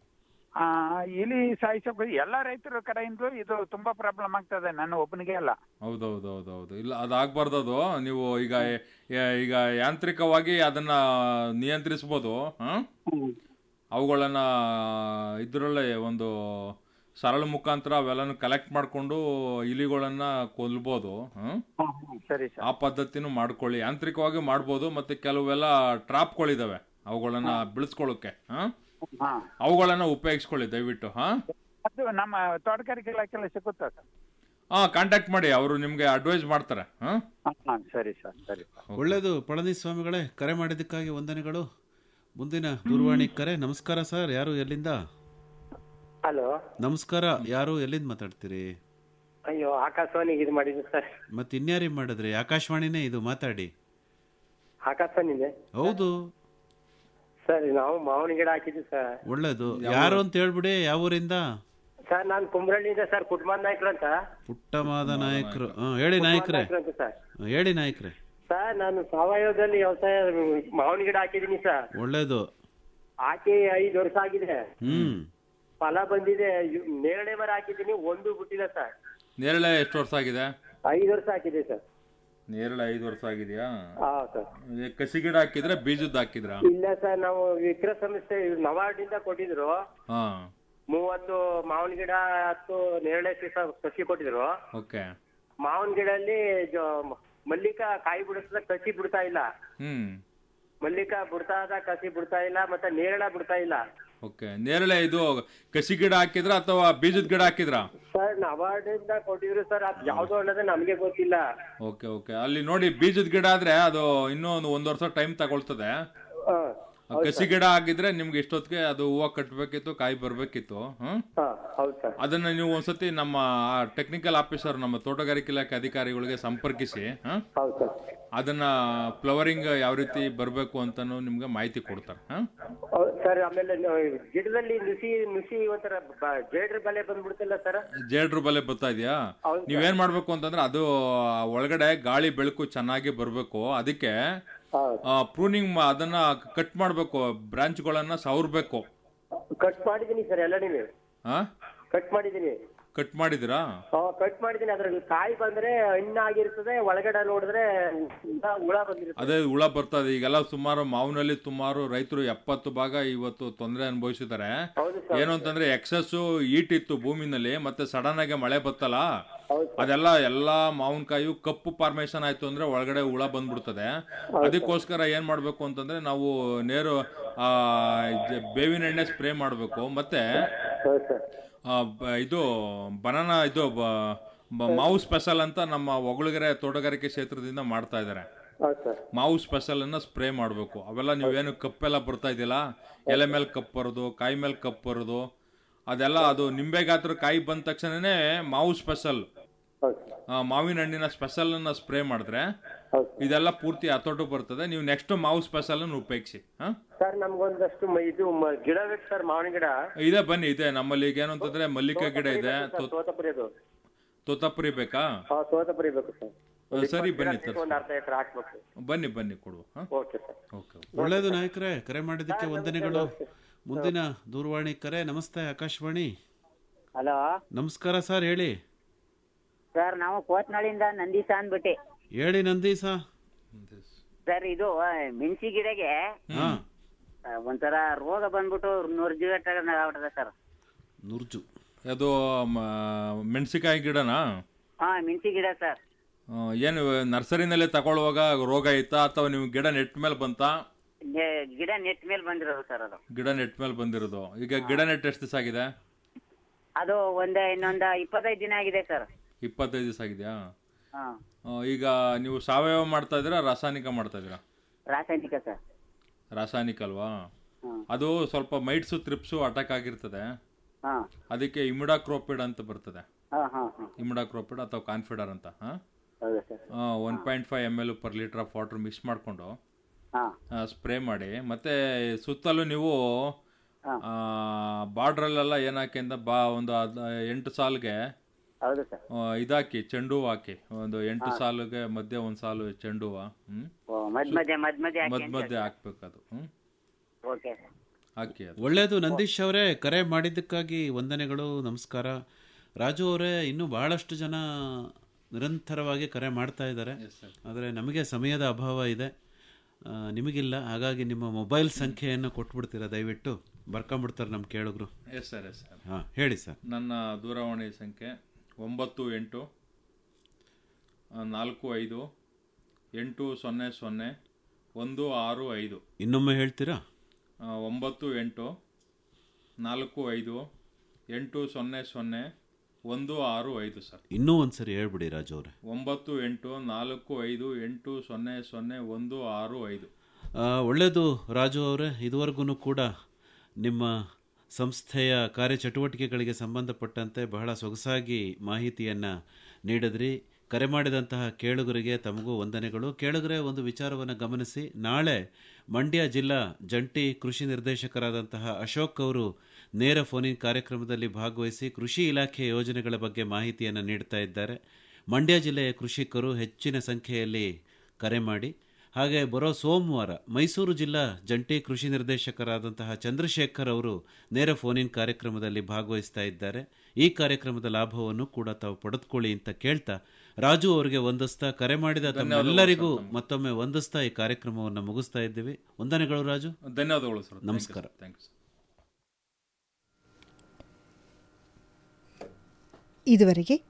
ಆ ಇಲಿ ಸಾಯಿಸೋಕೆ ಎಲ್ಲ ರೈತರ ಕಡೆಯಿಂದ ಇದು ತುಂಬಾ ಪ್ರಾಬ್ಲಮ್ ಆಗ್ತದೆ ನನ್ನ ಒಬ್ಬನಿಗೆ ಅಲ್ಲ ಹೌದೌದು ಹೌದೌದು ಇಲ್ಲ ಅದಾಗಬಾರ್ದು ಅದು ನೀವು ಈಗ ಯ- ಈಗ ಯಾಂತ್ರಿಕವಾಗಿ ಅದನ್ನ ನಿಯಂತ್ರಿಸ್ಬೋದು ಹ್ಮ್? ಅವುಗಳನ್ನ ಇದರಲ್ಲೇ ಒಂದು ಸರಳ ಮುಖಾಂತರ ಅವೆಲ್ಲನೂ ಕಲೆಕ್ಟ್ ಮಾಡಿಕೊಂಡು ಇಲಿಗಳನ್ನ ಕೊಲ್ಬೋದು ಹ್ಮ್? ಸರಿ ಸರ್ ಆ ಪದ್ಧತಿನೂ ಮಾಡ್ಕೊಳ್ಳಿ ಯಾಂತ್ರಿಕವಾಗಿ ಮಾಡ್ಬೋದು ಮತ್ತೆ ಕೆಲವೆಲ್ಲ ಟ್ರಾಪ್ಗಳಿದಾವೆ ಅವುಗಳನ್ನ ಬಿಳಿಸ್ಕೊಳ್ಳೋಕೆ ಹಾ ಹಾ ಅವುಗಳನ್ನ ಉಪಯೋಗಿಸ್ಕೊಳ್ಳಿ ದಯವಿಟ್ಟು ಹಾ ಅದು ನಮ್ಮ ತೋಟಗಾರಿಕೆ ಇಲಾಖೆಲ್ಲ ಸಿಗುತ್ತಾ ಸರ್ ಹಾ ಕಾಂಟ್ಯಾಕ್ಟ್ ಮಾಡಿ ಅವರು ನಿಮ್ಗೆ ಅಡ್ವೈಸ್ ಮಾಡ್ತಾರೆ ಹಾ ಹಾ ಸರಿ ಸರ್ ಸರಿ ಒಳ್ಳೇದು ಪಳನಿಸ್ವಾಮಿಗಳೇ ಕರೆ ಮಾಡಿದ್ದಕ್ಕಾಗಿ ವಂದನೆಗಳು ಮುಂದಿನ ದೂರವಾಣಿ ಕರೆ ನಮಸ್ಕಾರ ಸರ್ ಯಾರು ಎಲ್ಲಿಂದ ಹಲೋ ನಮಸ್ಕಾರ ಯಾರು ಎಲ್ಲಿಂದ ಮಾತಾಡ್ತೀರಿ ಅಯ್ಯೋ ಆಕಾಶವಾಣಿಗೆ ಇದು ಮಾಡಿದ್ದು ಸರ್ ಮತ್ತೆ ಇನ್ಯಾರಿ ಮಾಡಿದ್ರಿ ಆಕಾಶವಾಣಿನೇ ಇದು ಮಾತಾಡಿ ಆಕಾಶವಾಣಿದೆ ಹೌದು ಸರ್ ನಾವು ಮಾವಿನ ಗಿಡ ಹಾಕಿದ್ವಿ ಸರ್ ಒಳ್ಳೇದು ಯಾರು ಅಂತ ಹೇಳ್ಬಿಡಿ ಯಾವ ಊರಿಂದ ಸರ್ ನಾನು ಕುಂಬ್ರಳ್ಳಿಯಿಂದ ಸರ್ ಕುಟ್ಮಾನ್ ನಾಯ್ಕರು ಅಂತ ಪುಟ್ಟಮಾದ ನಾಯಕರು ಹಾಂ ಹೇಳಿ ನಾಯಕರೇ ನಾಯ್ಕರು ಅಂತ ಸರ್ ಹ್ಮ್, ಹೇಳಿ ನಾಯಕರೇ ಸರ್ ನಾನು ಸಾವಯವದಲ್ಲಿ ವ್ಯವಸಾಯ ಮಾವಿನ ಗಿಡ ಹಾಕಿದ್ದೀನಿ ಸರ್ ಒಳ್ಳೇದು ಹಾಕಿ ಐದು ವರ್ಷ ಆಗಿದೆ ಹ್ಮ್ ಫಲ ಬಂದಿದೆ ಯು- ನೇರಳೆ ಮರ ಹಾಕಿದ್ದೀನಿ ಒಂದು ಬಿಟ್ಟಿಲ್ಲ ಸರ್ ನೇರಳೆ ಎಷ್ಟು ವರ್ಷ ಆಗಿದೆ ಐದು ವರ್ಷ ಹಾಕಿದೆ ಸರ್ ನೇರಳೆ ಐದು ವರ್ಷ ಆಗಿದೆಯಾ ಹಾ ಸರ್ ಈ ಕಸಿ ಗಿಡ ಹಾಕಿದ್ರೆ ಬೀಜದ್ದು ಹಾಕಿದ್ರಾ ಇಲ್ಲ ಸರ್ ನಾವು ವಿಕ್ರ ಸಂಸ್ಥೆ ನವಾರ್ಡಿಂದ ಕೊಟ್ಟಿದ್ರು ಹಾ ಮೂವತ್ತು ಮಾವಿನ ಗಿಡ ಹತ್ತು ನೇರಳೆ ಸೀಸ ಸಸಿ ಕೊಟ್ಟಿದ್ರು ಓಕೆ ಮಾವಿನ ಗಿಡಲ್ಲಿ ಜ- ಮಲ್ಲಿಕ ಕಾಯಿ ಬಿಡಿಸಿದ ಕಸಿ ಬಿಡ್ತಾ ಇಲ್ಲ ಹ್ಮ್ ಮಲ್ಲಿಕ ಬಿಡ್ತಾ ಇದ್ದ ಕಸಿ ಬಿಡ್ತಾ ಇಲ್ಲ ಮತ್ತೆ ನೇರಳ ಬಿಡ್ತಾ ಇಲ್ಲ ಓಕೆ ನೇರಳೆ ಇದು ಕಸಿ ಗಿಡ ಹಾಕಿದ್ರ ಅಥವಾ ಬೀಜದ ಗಿಡ ಹಾಕಿದ್ರಾ ಸರ್ ನವಾರ್ಡಿಂದ ಕೊಟ್ಟಿದ್ರು ಸರ್ ಅದು ಯಾವ್ದು ಅನ್ನೋದು ನಮ್ಗೆ ಗೊತ್ತಿಲ್ಲ ಓಕೆ ಓಕೆ ಅಲ್ಲಿ ನೋಡಿ ಬೀಜದ ಗಿಡ ಆದ್ರೆ ಅದು ಇನ್ನೂ ಒಂದು ಒಂದ್ ವರ್ಷ ಟೈಮ್ ತಗೊಳ್ತದೆ ಹಾ, ಆ ಕಸಿ ಗಿಡ ಆಗಿದ್ರೆ ನಿಮ್ಗೆ ಇಷ್ಟೊತ್ತಿಗೆ ಅದು ಹೂವು ಕಟ್ಟಬೇಕಿತ್ತು ಕಾಯಿ ಬರ್ಬೇಕಿತ್ತು ಹ್ಮ್ ಹಾ, ಹೌದು ಸರ್ ಅದನ್ನ ನೀವು ಒಂದ್ಸತಿ ನಮ್ಮ ಟೆಕ್ನಿಕಲ್ ಆಫೀಸರ್ ನಮ್ಮ ತೋಟಗಾರಿಕೆ ಇಲಾಖೆ ಅಧಿಕಾರಿಗಳಿಗೆ ಸಂಪರ್ಕಿಸಿ ಹ? ಹೌದು ಸರ್ ಅದನ್ನ ಫ್ಲವರಿಂಗ್ ಯಾವ ರೀತಿ ಬರಬೇಕು ಅಂತಾನು ನಿಮ್ಗೆ ಮಾಹಿತಿ ಕೊಡ್ತಾರೆ ಹ? ಹೌದು ಸರ್ ಆಮೇಲೆ ನ- ಗಿಡದಲ್ಲಿ ನುಸಿ ನುಸಿ ಒಂಥರ ಬ- ಜೇಡ್ರ ಬಲೆ ಬಂದ್ಬಿಡ್ತಲ್ಲ ಸರ್ ಜೇಡ್ರು ಬಲೆ ಬರ್ತಾ ಇದೆಯಾ ಹೌದು ನೀವೇನ್ ಮಾಡ್ಬೇಕು ಅಂತಂದ್ರೆ ಅದು ಆ ಒಳಗಡೆ ಗಾಳಿ ಬೆಳಕು ಚೆನ್ನಾಗಿ ಬರ್ಬೇಕು ಅದಕ್ಕೆ ಪ್ರೂನಿಂಗ್ ಅದನ್ನ ಕಟ್ ಮಾಡ್ಬೇಕು ಬ್ರಾಂಚ್ಗಳನ್ನ ಸವರ್ಬೇಕು ಕಟ್ ಮಾಡಿದೀನಿ ಸರ್ ಎಲ್ಲ ನೀವು ಹಾ ಕಟ್ ಮಾಡಿದೀನಿ ಕಟ್ ಮಾಡಿದಿರಾ ಕಟ್ ಮಾಡಿದೀನಿ ಅದ್ರಲ್ಲಿ ಕಾಯಿ ಬಂದ್ರೆ ಹಣ್ಣಾಗಿರ್ತದೆ ಒಳಗಡೆ ನೋಡಿದ್ರೆ ಹುಳ- ಹುಳ ಬಂದಿರುತ್ತೆ ಅದೇ ಹುಳ ಬರ್ತದೆ ಈಗೆಲ್ಲ ಸುಮಾರು ಮಾವಿನಲ್ಲಿ ಸುಮಾರು ರೈತರು ಎಪ್ಪತ್ತು ಭಾಗ ಇವತ್ತು ತೊಂದರೆ ಅನುಭವಿಸಿದ್ದಾರೆ ಏನು ಅಂತಂದ್ರೆ ಎಕ್ಸಸ್ ಈಟ್ ಇತ್ತು ಭೂಮಿನಲ್ಲಿ ಮತ್ತೆ ಸಡನ್ ಆಗಿ ಮಳೆ ಬತ್ತಲ್ಲ ಅದೆಲ್ಲ ಎಲ್ಲಾ ಮಾವಿನಕಾಯಿ ಕಪ್ಪು ಫಾರ್ಮೇಶನ್ ಆಯ್ತು ಅಂದ್ರೆ ಒಳಗಡೆ ಹುಳ ಬಂದ್ಬಿಡ್ತದೆ ಅದಕ್ಕೋಸ್ಕರ ಏನ್ ಮಾಡ್ಬೇಕು ಅಂತಂದ್ರೆ ನಾವು ನೇರು ಆ ಜ- ಬೇವಿನ ಎಣ್ಣೆ ಸ್ಪ್ರೇ ಮಾಡ್ಬೇಕು ಮತ್ತೆ ಆ, ಬ- ಇದು ಬನಾನಾ ಇದು ಬ- ಬ- ಮಾವು ಸ್ಪೆಷಲ್ ಅಂತ ನಮ್ಮ ಒಗಳಗೆರೆ ತೋಟಗಾರಿಕೆ ಕ್ಷೇತ್ರದಿಂದ ಮಾಡ್ತಾ ಇದ್ದಾರೆ ಮಾವು ಸ್ಪೆಷಲ್ ಅನ್ನ ಸ್ಪ್ರೇ ಮಾಡಬೇಕು ಅವೆಲ್ಲ ನೀವೇನು ಕಪ್ಪೆಲ್ಲ ಬರ್ತಾ ಇದೆಯಲ್ಲ ಎಲೆ ಮೇಲೆ ಕಪ್ ಬರೋದು ಕಾಯಿ ಮೇಲೆ ಕಪ್ ಬರೋದು ಅದೆಲ್ಲ ಅದು ನಿಂಬೆ ಗಾತ್ರ ಕಾಯಿ ಬಂದ ತಕ್ಷಣನೇ ಮಾವು ಸ್ಪೆಷಲ್ ಮಾವಿನ ಹಣ್ಣಿನ ಸ್ಪೆಷಲ್ ಅನ್ನ ಸ್ಪ್ರೇ ಮಾಡಿದ್ರೆ ಇದೆಲ್ಲ ಪೂರ್ತಿ ಹತೋಟು ಬರ್ತದೆ ನೀವು ನೆಕ್ಸ್ಟ್ ಮಾವು ಸ್ಪೆಷಲ್ ಅನ್ನು ಉಪಯೋಗಿಸಿ ಹಾ ಸರ್ ನಮ್ಗೊಂದಷ್ಟು ಮ- ಇದು ಮ- ಗಿಡ ಬೇಕು ಸರ್ ಮಾವಿನ ಗಿಡ ಇದೆ ಬನ್ನಿ ಇದೆ ನಮ್ಮಲ್ಲಿ ಈಗ ಏನು ಅಂತಂದ್ರೆ ಮಲ್ಲಿಕೆ ಗಿಡ ಇದೆ ತೋ- ತೋತಪುರಿ ಅದು ತೋತಾಪುರಿ ಬೇಕಾ ಹಾ ತೋತಪುರಿ ಬೇಕು ಸರ್ ಆ, ಸರಿ ಬನ್ನಿ ಬೇಕು, ತರ್ಸಿ ಒಂದ್ ಅರ್ಧ ಎಕರೆ ಹಾಕ್ಬೇಕು ಬನ್ನಿ ಬನ್ನಿ ಕೊಡುವ ಹಾ? ಓಕೆ ಸರ್ ಓಕೆ ಒಳ್ಳೇದು ನಾಯಕರೇ ಕರೆ ಮಾಡಿದ್ದಕ್ಕೆ ವಂದನೆಗಳು ಮುಂದಿನ ದೂರವಾಣಿ ಕರೆ ನಮಸ್ತೆ ಆಕಾಶವಾಣಿ ಹಲೋ ನಮಸ್ಕಾರ ಸರ್ ಹೇಳಿ ಸರ್ ನಾವು ಕೋತ್ನಾಳಿಂದ ನಂದೀಶ ಅಂದ್ಬಿಟ್ಟು ಹೇಳಿ ನಂದೀಸ ಸರ್ ಇದು ಆ, ಮೆಣಸಿ ಗಿಡಗೆ ಹಾ ಆ, ಒಂಥರ ರೋಗ ಬಂದ್ಬಿಟ್ಟು ನುರ್ಜುಗಟ್ಟಾಗ್ಬಿಟ್ಟದೆ ಸರ್ ನುರ್ಜು ಅದು ಮ- ಮೆಣಸಿಕಾಯಿ ಗಿಡನಾ ಹಾ ಮೆಣಸಿ ಗಿಡ ಸರ್ ಆ, ಏನು ನರ್ಸರಿನಲ್ಲೇ ತಗೊಳ್ಳುವಾಗ ರೋಗ ಇತ್ತಾ ಅಥವಾ ನೀವು ಗಿಡ ನೆಟ್ ಮೇಲೆ ಬಂತಾ ನೆ- ಗಿಡ ನೆಟ್ ಮೇಲೆ ಬಂದಿರೋದು ಸರ್ ಅದು ಗಿಡ ನೆಟ್ ಮೇಲೆ ಬಂದಿರೋದು ಈಗ ಗಿಡ ನೆಟ್ ಎಷ್ಟು ದಿವಸ ಆಗಿದೆ ಅದು ಒಂದ ಇನ್ನೊಂದ ಇಪ್ಪತ್ತೈದು ದಿನ ಆಗಿದೆ ಸರ್ ಇಪ್ಪತ್ತೈದು ದಿವಸ ಆಗಿದೆಯಾ ಹಾ ಆ, ಈಗ ನೀವು ಸಾವಯವ ಮಾಡ್ತಾ ಇದ್ದೀರಾ ರಾಸಾಯನಿಕ ಮಾಡ್ತಾ ಇದ್ದೀರಾ ರಾಸಾಯನಿಕ ಸರ್ ರಾಸಾಯನಿಕ ಅಲ್ವಾ ಹ್ಮ್. ಅದು ಸ್ವಲ್ಪ ಮೈಟ್ಸು ತ್ರಿಪ್ಸು ಅಟ್ಯಾಕ್ ಆಗಿರ್ತದೆ ಹಾ ಅದಕ್ಕೆ ಇಮಿಡಾಕ್ರೋಪಿಡ್ ಅಂತ ಬರ್ತದೆ ಹಾ ಹಾ ಹಾ ಇಮಿಡಾಕ್ರೋಪಿಡ್ ಅಥವಾ ಕಾನ್ಫಿಡರ್ ಅಂತ ಹೌದು sir one point five M L per litre of water mix ಮಾಡಿಕೊಂಡು ಹಾ ಸ್ಪ್ರೇ ಮಾಡಿ ಮತ್ತೆ ಸುತ್ತಲೂ ನೀವು ಬಾರ್ಡ್ರಲ್ಲೆಲ್ಲ ಏನಾಕಿ ಅಂತ ಬಾ ಒಂದು ಅದ್- ಎಂಟು ಸಾಲಿಗೆ ಹೌದು ಸರ್ ಇದಾಕಿ ಚೆಂಡು ಹೂವು ಹಾಕಿ ಒಂದು ಎಂಟು ಹಾ. ಸಾಲಿಗೆ ಮಧ್ಯೆ ಒಂದು ಸಾಲು ಚೆಂಡು ಹೂವು ಹ್ಮ್ ಓ ಮಧ್ಯ ಮಧ್ಯೆ ಮಧ್ಯ ಮಧ್ಯೆ ಹಾಕಿ ಮಧ್ಯ ಅಂತ ಮಧ್ಯೆ ಹೇಳ್ತಾರೆ. ಹಾಕ್ಬೇಕು ಅದು ಹ್ಮ್ ಓಕೆ ಸರ್ ಹಾಕಿ ಅದು ಒಳ್ಳೆಯದು ನಂದೀಶ್ ಅವರೇ ಕರೆ ಮಾಡಿದ್ದಕ್ಕಾಗಿ ವಂದನೆಗಳು ನಮಸ್ಕಾರ ರಾಜು ಅವರೇ ಇನ್ನೂ ಬಹಳಷ್ಟು ಜನ ನಿರಂತರವಾಗಿ ಕರೆ ಮಾಡ್ತಾ ಇದ್ದಾರೆ ಆದರೆ ನಮಗೆ ಸಮಯದ ಅಭಾವ ಇದೆ ಆ, ನಿಮಗಿಲ್ಲ ಹಾಗಾಗಿ ನಿಮ್ಮ ಮೊಬೈಲ್ ಸಂಖ್ಯೆಯನ್ನು ಕೊಟ್ಬಿಡ್ತೀರಾ ದಯವಿಟ್ಟು ಬರ್ಕೊಂಬಿಡ್ತಾರೆ ನಮ್ಮ ಕೇಳುಗರು ಎಸ್ ಸರ್ ಎಸ್ ಸರ್ ಹಾಂ ಹೇಳಿ ಸರ್ ನನ್ನ ದೂರವಾಣಿ ಸಂಖ್ಯೆ ಒಂಬತ್ತು ಎಂಟು ಆ, ನಾಲ್ಕು ಐದು ಎಂಟು ಸೊನ್ನೆ ಸೊನ್ನೆ ಒಂದು ಆರು ಐದು ಇನ್ನೊಮ್ಮೆ ಹೇಳ್ತೀರಾ ಆ, ಒಂಬತ್ತು ಎಂಟು ನಾಲ್ಕು ಐದು ಎಂಟು ಸೊನ್ನೆ ಸೊನ್ನೆ ಒಂದು ಆರು ಐದು ಸರ್ ಇನ್ನೂ ಒಂದ್ಸರಿ ಹೇಳ್ಬಿಡಿ ರಾಜು ಅವರೇ ಒಂಬತ್ತು ಎಂಟು ನಾಲ್ಕು ಐದು ಎಂಟು ಸೊನ್ನೆ ಸೊನ್ನೆ ಒಂದು ಆರು ಐದು ಆ, ಒಳ್ಳೆಯದು ರಾಜು ಅವರೇ ಇದುವರೆಗೂ ಕೂಡ ನಿಮ್ಮ ಸಂಸ್ಥೆಯ ಕಾರ್ಯಚಟುವಟಿಕೆಗಳಿಗೆ ಸಂಬಂಧಪಟ್ಟಂತೆ ಬಹಳ ಸೊಗಸಾಗಿ ಮಾಹಿತಿಯನ್ನು ನೀಡಿದ್ರಿ ಕರೆ ಮಾಡಿದಂತಹ ಕೇಳುಗರಿಗೆ ತಮಗೂ ವಂದನೆಗಳು ಕೇಳುಗರೆ ಒಂದು ವಿಚಾರವನ್ನು ಗಮನಿಸಿ ನಾಳೆ ಮಂಡ್ಯ ಜಿಲ್ಲಾ ಜಂಟಿ ಕೃಷಿ ನಿರ್ದೇಶಕರಾದಂತಹ ಅಶೋಕ್ ಅವರು ನೇರ ಫೋನಿನ್ ಕಾರ್ಯಕ್ರಮದಲ್ಲಿ ಭಾಗವಹಿಸಿ ಕೃಷಿ ಇಲಾಖೆ ಯೋಜನೆಗಳ ಬಗ್ಗೆ ಮಾಹಿತಿಯನ್ನು ನೀಡ್ತಾ ಇದ್ದಾರೆ ಮಂಡ್ಯ ಜಿಲ್ಲೆಯ ಕೃಷಿಕರು ಹೆಚ್ಚಿನ ಸಂಖ್ಯೆಯಲ್ಲಿ ಕರೆ ಮಾಡಿ ಹಾಗೆ ಬರೋ ಸೋಮವಾರ ಮೈಸೂರು ಜಿಲ್ಲಾ ಜಂಟಿ ಕೃಷಿ ನಿರ್ದೇಶಕರಾದಂತಹ ಚಂದ್ರಶೇಖರ್ ಅವರು ನೇರ ಫೋನಿನ್ ಕಾರ್ಯಕ್ರಮದಲ್ಲಿ ಭಾಗವಹಿಸ್ತಾ ಇದ್ದಾರೆ ಈ ಕಾರ್ಯಕ್ರಮದ ಲಾಭವನ್ನು ಕೂಡ ತಾವು ಪಡೆದುಕೊಳ್ಳಿ ಅಂತ ಕೇಳ್ತಾ ರಾಜು ಅವರಿಗೆ ಒಂದಸ್ತಾ ಕರೆ ಮಾಡಿದ ಧನ್ಯವಾದಗಳು ತಮ್ಮೆಲ್ಲರಿಗೂ ಸರ್, ತಮ್ಮ- ಮತ್ತೊಮ್ಮೆ ಒಂದಸ್ತಾ ಈ ಕಾರ್ಯಕ್ರಮವನ್ನು ಮುಗಿಸ್ತಾ ಇದ್ದೀವಿ ವಂದನೆಗಳು ರಾಜು ಧನ್ಯವಾದಗಳು ಸರ್ ನಮಸ್ಕಾರ ಥ್ಯಾಂಕ್ ಯು ಸರ್ ಇದುವರೆಗೆ